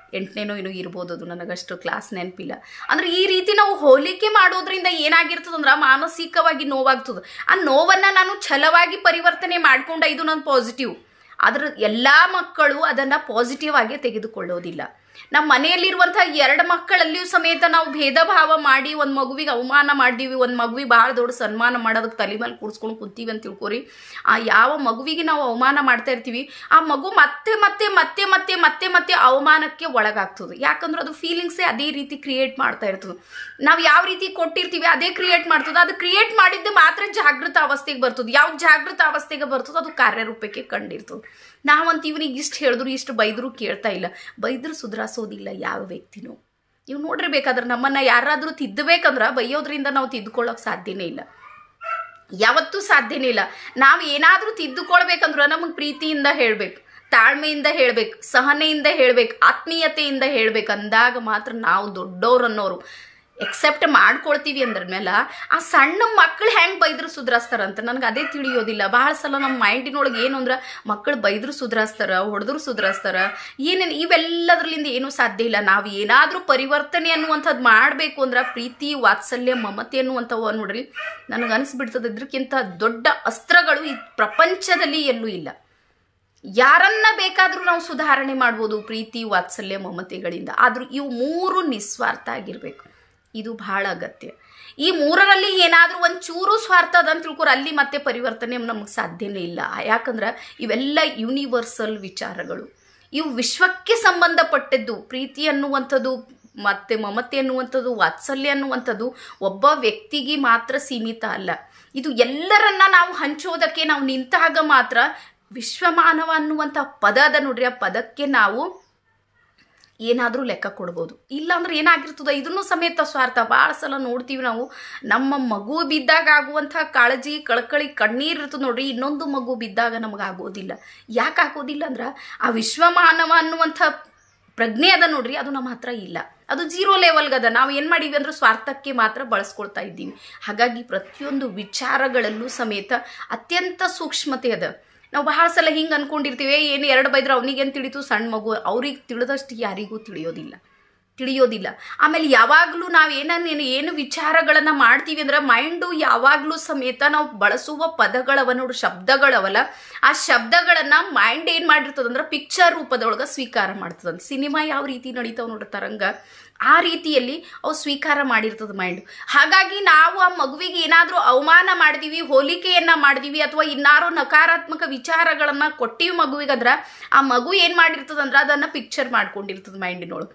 ಎಂಟನೇನೋ ಏನೋ ಇರ್ಬೋದು ಅದು ನನಗಷ್ಟು ಕ್ಲಾಸ್ ನೆನಪಿಲ್ಲ ಅಂದ್ರೆ ಈ ರೀತಿ ನಾವು ಹೋಲಿಕೆ ಮಾಡೋದ್ರಿಂದ ಏನಾಗಿರ್ತದಂದ್ರೆ ಮಾನಸಿಕವಾಗಿ ನೋವಾಗ್ತದೆ ಆ ನೋವನ್ನ ನಾನು ಛಲವಾಗಿ ಪರಿವರ್ತನೆ ಮಾಡ್ಕೊಂಡ ಇದು ನನ್ನ ಪಾಸಿಟಿವ್ ಆದ್ರೆ ಎಲ್ಲ ಮಕ್ಕಳು ಅದನ್ನ ಪಾಸಿಟಿವ್ ಆಗಿ ತೆಗೆದುಕೊಳ್ಳೋದಿಲ್ಲ ನಮ್ಮ ಮನೆಯಲ್ಲಿರುವಂತಹ ಎರಡು ಮಕ್ಕಳಲ್ಲಿಯೂ ಸಮೇತ ನಾವು ಭೇದ ಭಾವ ಮಾಡಿ ಒಂದು ಮಗುವಿಗೆ ಅವಮಾನ ಮಾಡಿದೀವಿ ಒಂದು ಮಗುವಿಗೆ ಭಾಳ ದೊಡ್ಡ ಸನ್ಮಾನ ಮಾಡೋದಕ್ಕೆ ತಲೆ ಮೇಲೆ ಕೂರಿಸ್ಕೊಂಡು ಕುಂತೀವಿ ಅಂತ ತಿಳ್ಕೊರಿ ಆ ಯಾವ ಮಗುವಿಗೆ ನಾವು ಅವಮಾನ ಮಾಡ್ತಾ ಇರ್ತೀವಿ ಆ ಮಗು ಮತ್ತೆ ಮತ್ತೆ ಮತ್ತೆ ಮತ್ತೆ ಮತ್ತೆ ಮತ್ತೆ ಅವಮಾನಕ್ಕೆ ಒಳಗಾಗ್ತದೆ ಯಾಕಂದ್ರೆ ಅದು ಫೀಲಿಂಗ್ಸೇ ಅದೇ ರೀತಿ ಕ್ರಿಯೇಟ್ ಮಾಡ್ತಾ ಇರ್ತದೆ ನಾವು ಯಾವ ರೀತಿ ಕೊಟ್ಟಿರ್ತೀವಿ ಅದೇ ಕ್ರಿಯೇಟ್ ಮಾಡ್ತದೆ ಅದು ಕ್ರಿಯೇಟ್ ಮಾಡಿದ್ದು ಮಾತ್ರ ಜಾಗೃತ ಅವಸ್ಥೆಗೆ ಬರ್ತದೆ ಯಾವ ಜಾಗೃತ ಅವಸ್ಥೆಗೆ ಬರ್ತದೆ ಅದು ಕಾರ್ಯರೂಪಕ್ಕೆ ಕಂಡಿರ್ತದೆ ನಾವಂತ ಇವನಿಗೆ ಇಷ್ಟು ಹೇಳಿದ್ರು ಇಷ್ಟು ಬೈದ್ರು ಕೇಳ್ತಾ ಇಲ್ಲ ಬೈದ್ರು ಸುಧಾರಿಸೋದಿಲ್ಲ ಯಾವ ವ್ಯಕ್ತಿನೂ ನೀವು ನೋಡಿರ್ಬೇಕಾದ್ರೆ ನಮ್ಮನ್ನ ಯಾರಾದರೂ ತಿದ್ದಬೇಕಂದ್ರೆ ಬೈಯೋದ್ರಿಂದ ನಾವು ತಿದ್ದುಕೊಳ್ಳೋಕೆ ಸಾಧ್ಯನೇ ಇಲ್ಲ ಯಾವತ್ತೂ ಸಾಧ್ಯನೇ ಇಲ್ಲ ನಾವು ಏನಾದರೂ ತಿದ್ದುಕೊಳ್ಬೇಕಂದ್ರೆ ನಮಗೆ ಪ್ರೀತಿಯಿಂದ ಹೇಳ್ಬೇಕು ತಾಳ್ಮೆಯಿಂದ ಹೇಳ್ಬೇಕು ಸಹನೆಯಿಂದ ಹೇಳ್ಬೇಕು ಆತ್ಮೀಯತೆಯಿಂದ ಹೇಳ್ಬೇಕು ಅಂದಾಗ ಮಾತ್ರ ನಾವು ದೊಡ್ಡವ್ರು ಅನ್ನೋರು ಎಕ್ಸೆಪ್ಟ್ ಮಾಡ್ಕೊಳ್ತೀವಿ ಅಂದ್ರ ಮೇಲೆ ಆ ಸಣ್ಣ ಮಕ್ಳು ಹೆಂಗೆ ಬೈದ್ರು ಸುಧಾರಿಸ್ತಾರಂತ ನನಗೆ ಅದೇ ತಿಳಿಯೋದಿಲ್ಲ ಭಾಳ ಸಲ ನಮ್ಮ ಮೈಂಡಿನೊಳಗೆ ಏನು ಅಂದ್ರೆ ಮಕ್ಕಳು ಬೈದ್ರು ಸುಧಾರಿಸ್ತಾರ ಹೊಡೆದ್ರು ಸುಧಾರಿಸ್ತಾರ ಏನೇನು ಇವೆಲ್ಲದ್ರಲ್ಲಿಂದ ಏನೂ ಸಾಧ್ಯ ಇಲ್ಲ ನಾವು ಏನಾದರೂ ಪರಿವರ್ತನೆ ಅನ್ನುವಂಥದ್ದು ಮಾಡಬೇಕು ಅಂದ್ರೆ ಪ್ರೀತಿ ವಾತ್ಸಲ್ಯ ಮಮತೆ ಅನ್ನುವಂಥವು ನೋಡ್ರಿ ನನಗೆ ಅನಿಸ್ಬಿಡ್ತದೆ ಇದಕ್ಕಿಂತ ದೊಡ್ಡ ಅಸ್ತ್ರಗಳು ಈ ಪ್ರಪಂಚದಲ್ಲಿ ಎಲ್ಲೂ ಇಲ್ಲ ಯಾರನ್ನ ಬೇಕಾದರೂ ನಾವು ಸುಧಾರಣೆ ಮಾಡ್ಬೋದು ಪ್ರೀತಿ ವಾತ್ಸಲ್ಯ ಮಮತೆಗಳಿಂದ ಆದ್ರೂ ಇವು ಮೂರು ನಿಸ್ವಾರ್ಥ ಆಗಿರ್ಬೇಕು ಇದು ಬಹಳ ಅಗತ್ಯ ಈ ಮೂರರಲ್ಲಿ ಏನಾದರೂ ಒಂದು ಚೂರು ಸ್ವಾರ್ಥ ಅದ ಅಂತ ತಿಳ್ಕೊರ ಅಲ್ಲಿ ಮತ್ತೆ ಪರಿವರ್ತನೆ ನಮಗೆ ಸಾಧ್ಯನೇ ಇಲ್ಲ ಯಾಕಂದ್ರೆ ಇವೆಲ್ಲ ಯೂನಿವರ್ಸಲ್ ವಿಚಾರಗಳು ಇವು ವಿಶ್ವಕ್ಕೆ ಸಂಬಂಧಪಟ್ಟದ್ದು ಪ್ರೀತಿ ಅನ್ನುವಂಥದ್ದು ಮತ್ತೆ ಮಮತೆ ಅನ್ನುವಂಥದ್ದು ವಾತ್ಸಲ್ಯ ಅನ್ನುವಂಥದ್ದು ಒಬ್ಬ ವ್ಯಕ್ತಿಗೆ ಮಾತ್ರ ಸೀಮಿತ ಅಲ್ಲ ಇದು ಎಲ್ಲರನ್ನ ನಾವು ಹಂಚೋದಕ್ಕೆ ನಾವು ನಿಂತಾಗ ಮಾತ್ರ ವಿಶ್ವಮಾನವ ಅನ್ನುವಂಥ ಪದ ಅದ ನೋಡ್ರಿ ಆ ಪದಕ್ಕೆ ನಾವು ಏನಾದರೂ ಲೆಕ್ಕ ಕೊಡ್ಬೋದು ಇಲ್ಲಾಂದ್ರೆ ಏನಾಗಿರ್ತದ ಇದನ್ನು ಸಮೇತ ಸ್ವಾರ್ಥ ಭಾಳ ಸಲ ನೋಡ್ತೀವಿ ನಾವು ನಮ್ಮ ಮಗು ಬಿದ್ದಾಗ ಆಗುವಂಥ ಕಾಳಜಿ ಕಳಕಳಿ ಕಣ್ಣೀರು ಇರ್ತದೆ ನೋಡ್ರಿ ಇನ್ನೊಂದು ಮಗು ಬಿದ್ದಾಗ ನಮಗೆ ಆಗೋದಿಲ್ಲ ಯಾಕೆ ಆಗೋದಿಲ್ಲ ಅಂದ್ರೆ ಆ ವಿಶ್ವಮಾನವ ಅನ್ನುವಂಥ ಪ್ರಜ್ಞೆ ಅದ ನೋಡ್ರಿ ಅದು ನಮ್ಮ ಹತ್ರ ಇಲ್ಲ ಅದು ಜೀರೋ ಲೆವೆಲ್ಗದ ನಾವು ಏನು ಮಾಡೀವಿ ಅಂದ್ರೆ ಸ್ವಾರ್ಥಕ್ಕೆ ಮಾತ್ರ ಬಳಸ್ಕೊಳ್ತಾ ಇದ್ದೀವಿ ಹಾಗಾಗಿ ಪ್ರತಿಯೊಂದು ವಿಚಾರಗಳಲ್ಲೂ ಸಮೇತ ಅತ್ಯಂತ ಸೂಕ್ಷ್ಮತೆ ಅದ ನಾವು ಬಹಳ ಸಲ ಹಿಂಗೆ ಅನ್ಕೊಂಡಿರ್ತೀವಿ ಏನು ಎರಡು ಬೈದ್ರೆ ಅವನಿಗೇನು ತಿಳಿತು ಸಣ್ಣ ಮಗು ಅವ್ರಿಗೆ ತಿಳಿದಷ್ಟು ಯಾರಿಗೂ ತಿಳಿಯೋದಿಲ್ಲ ತಿಳಿಯೋದಿಲ್ಲ ಆಮೇಲೆ ಯಾವಾಗಲೂ ನಾವು ಏನನ್ನೇನು ಏನು ವಿಚಾರಗಳನ್ನು ಮಾಡ್ತೀವಿ ಅಂದ್ರೆ ಮೈಂಡು ಯಾವಾಗಲೂ ಸಮೇತ ನಾವು ಬಳಸುವ ಪದಗಳವ ನೋಡು ಶಬ್ದಗಳವಲ್ಲ ಆ ಶಬ್ದಗಳನ್ನು ಮೈಂಡ್ ಏನು ಮಾಡಿರ್ತದೆ ಅಂದ್ರೆ ಪಿಕ್ಚರ್ ರೂಪದೊಳಗೆ ಸ್ವೀಕಾರ ಮಾಡ್ತದಂತ ಸಿನಿಮಾ ಯಾವ ರೀತಿ ನಡೀತಾವ ನೋಡ್ರಿ ತರಂಗ ಆ ರೀತಿಯಲ್ಲಿ ಅವು ಸ್ವೀಕಾರ ಮಾಡಿರ್ತದ ಮೈಂಡ್ ಹಾಗಾಗಿ ನಾವು ಆ ಮಗುವಿಗೆ ಏನಾದರೂ ಅವಮಾನ ಮಾಡಿದೀವಿ ಹೋಲಿಕೆಯನ್ನ ಮಾಡಿದೀವಿ ಅಥವಾ ಇನ್ನಾರು ನಕಾರಾತ್ಮಕ ವಿಚಾರಗಳನ್ನ ಕೊಟ್ಟಿವಿ ಮಗುವಿಗಂದ್ರ ಆ ಮಗು ಏನು ಮಾಡಿರ್ತದಂದ್ರೆ ಅದನ್ನ ಪಿಕ್ಚರ್ ಮಾಡ್ಕೊಂಡಿರ್ತದ ಮೈಂಡಿನೊಳಗೆ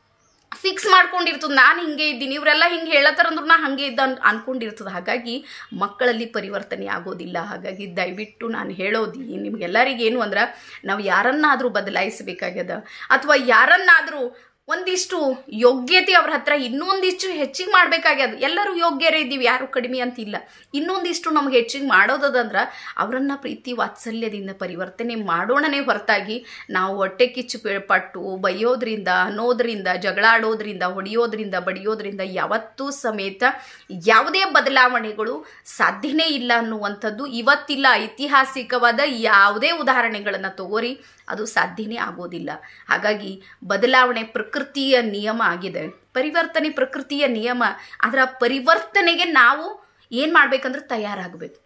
ಫಿಕ್ಸ್ ಮಾಡ್ಕೊಂಡಿರ್ತದೆ ನಾನು ಹಿಂಗೆ ಇದ್ದೀನಿ ಇವರೆಲ್ಲ ಹಿಂಗೆ ಹೇಳತ್ತಾರಂದ್ರು ನಾ ಹಂಗೆ ಇದ್ದ ಅನ್ ಅನ್ಕೊಂಡಿರ್ತದೆ ಹಾಗಾಗಿ ಮಕ್ಕಳಲ್ಲಿ ಪರಿವರ್ತನೆ ಆಗೋದಿಲ್ಲ ಹಾಗಾಗಿ ದಯವಿಟ್ಟು ನಾನು ಹೇಳೋದು ನಿಮ್ಗೆಲ್ಲರಿಗೇನು ಅಂದ್ರೆ ನಾವು ಯಾರನ್ನಾದರೂ ಬದಲಾಯಿಸಬೇಕಾಗ್ಯದ ಅಥವಾ ಯಾರನ್ನಾದರೂ ಒಂದಿಷ್ಟು ಯೋಗ್ಯತೆ ಅವ್ರ ಹತ್ರ ಇನ್ನೊಂದಿಷ್ಟು ಹೆಚ್ಚಿಗೆ ಮಾಡ್ಬೇಕಾಗ್ಯದ ಎಲ್ಲರೂ ಯೋಗ್ಯರೇ ಇದ್ದೀವಿ ಯಾರು ಕಡಿಮೆ ಅಂತಿಲ್ಲ ಇನ್ನೊಂದಿಷ್ಟು ನಮ್ಗೆ ಹೆಚ್ಚಿಗೆ ಮಾಡೋದದಂದ್ರೆ ಅವರನ್ನ ಪ್ರೀತಿ ವಾತ್ಸಲ್ಯದಿಂದ ಪರಿವರ್ತನೆ ಮಾಡೋಣನೇ ಹೊರತಾಗಿ ನಾವು ಹೊಟ್ಟೆ ಕಿಚ್ಚು ಪೆ- ಪಟ್ಟು ಬೈಯೋದ್ರಿಂದ ಅನ್ನೋದ್ರಿಂದ ಜಗಳಾಡೋದ್ರಿಂದ ಹೊಡೆಯೋದ್ರಿಂದ ಬಡಿಯೋದ್ರಿಂದ ಯಾವತ್ತೂ ಸಮೇತ ಯಾವುದೇ ಬದಲಾವಣೆಗಳು ಸಾಧ್ಯನೇ ಇಲ್ಲ ಅನ್ನುವಂಥದ್ದು ಇವತ್ತಿಲ್ಲ ಐತಿಹಾಸಿಕವಾದ ಯಾವುದೇ ಉದಾಹರಣೆಗಳನ್ನು ತಗೋರಿ ಅದು ಸಾಧ್ಯನೇ ಆಗೋದಿಲ್ಲ ಹಾಗಾಗಿ ಬದಲಾವಣೆ ಪ್ರಕೃತಿಯ ನಿಯಮ ಆಗಿದೆ ಪರಿವರ್ತನೆ ಪ್ರಕೃತಿಯ ನಿಯಮ ಅದರ ಪರಿವರ್ತನೆಗೆ ನಾವು ಏನು ಮಾಡ್ಬೇಕಂದ್ರೆ ತಯಾರಾಗಬೇಕು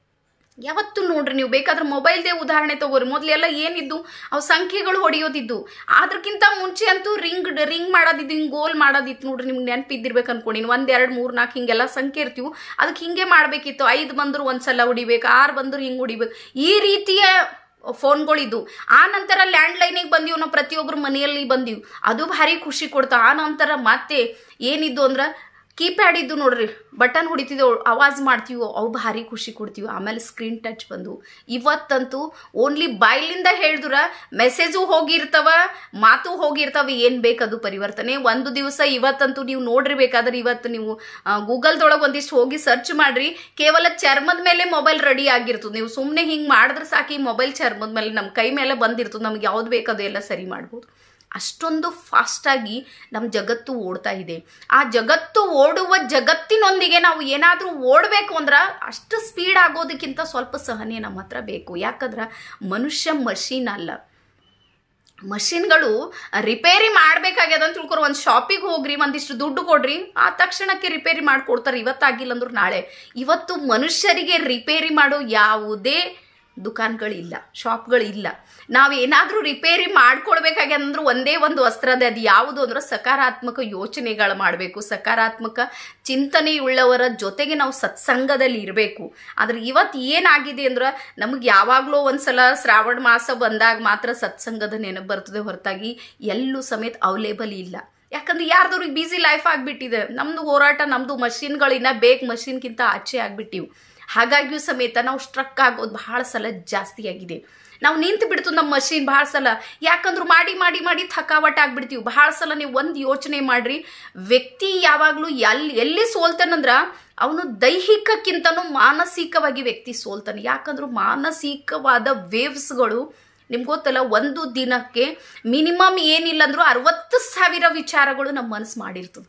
ಯಾವತ್ತು ನೋಡ್ರಿ ನೀವು ಬೇಕಾದ್ರೆ ಮೊಬೈಲ್ದೇ ಉದಾಹರಣೆ ತಗೋರಿ ಮೊದಲೆಲ್ಲ ಏನಿದ್ದು ಅವು ಸಂಖ್ಯೆಗಳು ಹೊಡೆಯೋದಿದ್ದು ಅದಕ್ಕಿಂತ ಮುಂಚೆ ಅಂತೂ ರಿಂಗ್ ರಿಂಗ್ ಮಾಡೋದಿದ್ದು ಹಿಂಗೆ ಗೋಲ್ ಮಾಡೋದಿತ್ತು ನೋಡ್ರಿ ನಿಮ್ಗೆ ನೆನಪಿದ್ದಿರ್ಬೇಕು ಅನ್ಕೊಂಡು ಇನ್ನು ಒಂದು ಎರಡು ಮೂರು ನಾಲ್ಕು ಹಿಂಗೆಲ್ಲ ಸಂಖ್ಯೆ ಇರ್ತೀವಿ ಅದಕ್ಕೆ ಹಿಂಗೆ ಮಾಡಬೇಕಿತ್ತು ಐದು ಬಂದ್ರು ಒಂದ್ಸಲ ಹೊಡಿಬೇಕು ಆರು ಬಂದ್ರು ಹಿಂಗೆ ಹೊಡಿಬೇಕು ಈ ರೀತಿಯ ಫೋನ್ಗಳಿದ್ದು ಆ ನಂತರ ಲ್ಯಾಂಡ್ ಲೈನಿಗೆ ಬಂದೀವಿ ನಾವು ಪ್ರತಿಯೊಬ್ಬರು ಮನೆಯಲ್ಲಿ ಬಂದೀವಿ ಅದು ಭಾರಿ ಖುಷಿ ಕೊಡ್ತಾ ಆ ನಂತರ ಮತ್ತೆ ಏನಿದ್ದು ಅಂದ್ರೆ ಕೀಪ್ಯಾಡ್ ಇದ್ದು ನೋಡ್ರಿ ಬಟನ್ ಹೊಡಿತಿದ್ದೆವು ಆವಾಜ್ ಮಾಡ್ತೀವೋ ಅವು ಭಾರಿ ಖುಷಿ ಕೊಡ್ತೀವಿ ಆಮೇಲೆ ಸ್ಕ್ರೀನ್ ಟಚ್ ಬಂದು ಇವತ್ತಂತೂ ಓನ್ಲಿ ಬಾಯ್ಲಿಂದ ಹೇಳಿದ್ರ ಮೆಸೇಜು ಹೋಗಿರ್ತಾವ ಮಾತು ಹೋಗಿರ್ತಾವ ಏನು ಬೇಕದು ಪರಿವರ್ತನೆ ಒಂದು ದಿವಸ ಇವತ್ತಂತೂ ನೀವು ನೋಡಿರ್ಬೇಕಾದ್ರೆ ಇವತ್ತು ನೀವು ಗೂಗಲ್ದೊಳಗೆ ಒಂದಿಷ್ಟು ಹೋಗಿ ಸರ್ಚ್ ಮಾಡ್ರಿ ಕೇವಲ ಚರ್ಮದ ಮೇಲೆ ಮೊಬೈಲ್ ರೆಡಿ ಆಗಿರ್ತದೆ ನೀವು ಸುಮ್ಮನೆ ಹಿಂಗೆ ಮಾಡಿದ್ರೆ ಸಾಕು ಈ ಮೊಬೈಲ್ ಚರ್ಮದ ಮೇಲೆ ನಮ್ಮ ಕೈ ಮೇಲೆ ಬಂದಿರ್ತದೆ ನಮ್ಗೆ ಯಾವ್ದು ಬೇಕದು ಎಲ್ಲ ಸರಿ ಮಾಡ್ಬೋದು ಅಷ್ಟೊಂದು ಫಾಸ್ಟಾಗಿ ನಮ್ಮ ಜಗತ್ತು ಓಡ್ತಾ ಇದೆ ಆ ಜಗತ್ತು ಓಡುವ ಜಗತ್ತಿನೊಂದಿಗೆ ನಾವು ಏನಾದರೂ ಓಡಬೇಕು ಅಂದ್ರೆ ಅಷ್ಟು ಸ್ಪೀಡ್ ಆಗೋದಕ್ಕಿಂತ ಸ್ವಲ್ಪ ಸಹನೆ ನಮ್ಮ ಹತ್ರ ಬೇಕು ಯಾಕಂದ್ರೆ ಮನುಷ್ಯ ಮಷೀನ್ ಅಲ್ಲ ಮಷಿನ್ಗಳು ರಿಪೇರಿ ಮಾಡ್ಬೇಕಾಗ್ಯದ ಅಂತ ತಿಳ್ಕೊರು ಒಂದು ಶಾಪಿಗೆ ಹೋಗ್ರಿ ಒಂದಿಷ್ಟು ದುಡ್ಡು ಕೊಡ್ರಿ ಆ ತಕ್ಷಣಕ್ಕೆ ರಿಪೇರಿ ಮಾಡ್ಕೊಡ್ತಾರೆ ಇವತ್ತಾಗಿಲ್ಲ ಅಂದ್ರು ನಾಳೆ ಇವತ್ತು ಮನುಷ್ಯರಿಗೆ ರಿಪೇರಿ ಮಾಡೋ ಯಾವುದೇ ದುಕಾನ್ಗಳಿಲ್ಲ ಶಾಪ್ಗಳಿಲ್ಲ ನಾವು ಏನಾದರೂ ರಿಪೇರಿ ಮಾಡ್ಕೊಳ್ಬೇಕಾಗ್ಯದಂದ್ರೆ ಒಂದೇ ಒಂದು ವಸ್ತ್ರ ಅದೇ ಅದು ಯಾವುದು ಅಂದ್ರೆ ಸಕಾರಾತ್ಮಕ ಯೋಚನೆಗಳು ಮಾಡಬೇಕು ಸಕಾರಾತ್ಮಕ ಚಿಂತನೆಯುಳ್ಳವರ ಜೊತೆಗೆ ನಾವು ಸತ್ಸಂಗದಲ್ಲಿ ಇರಬೇಕು ಆದ್ರೆ ಇವತ್ತು ಏನಾಗಿದೆ ಅಂದ್ರೆ ನಮಗೆ ಯಾವಾಗಲೂ ಒಂದ್ಸಲ ಶ್ರಾವಣ ಮಾಸ ಬಂದಾಗ ಮಾತ್ರ ಸತ್ಸಂಗದ ನೆನಪು ಬರ್ತದೆ ಹೊರತಾಗಿ ಎಲ್ಲೂ ಸಮೇತ ಅವೈಲೇಬಲ್ ಇಲ್ಲ ಯಾಕಂದ್ರೆ ಯಾರ್ದವ್ರಿಗೆ ಬಿಸಿ ಲೈಫ್ ಆಗಿಬಿಟ್ಟಿದೆ ನಮ್ದು ಹೋರಾಟ ನಮ್ದು ಮಷಿನ್ಗಳಿನ್ನ ಬೇಕು ಮಷಿನ್ಗಿಂತ ಆಚೆ ಆಗ್ಬಿಟ್ಟಿವು ಹಾಗಾಗಿಯೂ ಸಮೇತ ನಾವು ಸ್ಟ್ರಕ್ ಆಗೋದು ಬಹಳ ಸಲ ಜಾಸ್ತಿ ಆಗಿದೆ ನಾವು ನಿಂತು ಬಿಡ್ತು ನಮ್ಮ ಮಷೀನ್ ಭಾಳ ಸಲ ಯಾಕಂದ್ರೆ ಮಾಡಿ ಮಾಡಿ ಮಾಡಿ ಥಕಾವಟ್ ಆಗ್ಬಿಡ್ತೀವಿ ಭಾಳ ಸಲ ನೀವು ಒಂದು ಯೋಚನೆ ಮಾಡ್ರಿ ವ್ಯಕ್ತಿ ಯಾವಾಗಲೂ ಎಲ್ಲಿ ಎಲ್ಲಿ ಸೋಲ್ತಾನಂದ್ರ ಅವನು ದೈಹಿಕಕ್ಕಿಂತನೂ ಮಾನಸಿಕವಾಗಿ ವ್ಯಕ್ತಿ ಸೋಲ್ತಾನೆ ಯಾಕಂದ್ರೆ ಮಾನಸಿಕವಾದ ವೇವ್ಸ್ಗಳು ನಿಮ್ಗೆ ಗೊತ್ತಲ್ಲ ಒಂದು ದಿನಕ್ಕೆ ಮಿನಿಮಮ್ ಏನಿಲ್ಲ ಅಂದ್ರೂ ಅರವತ್ತು ಸಾವಿರ ವಿಚಾರಗಳು ನಮ್ಮ ಮನಸ್ಸು ಮಾಡಿರ್ತದೆ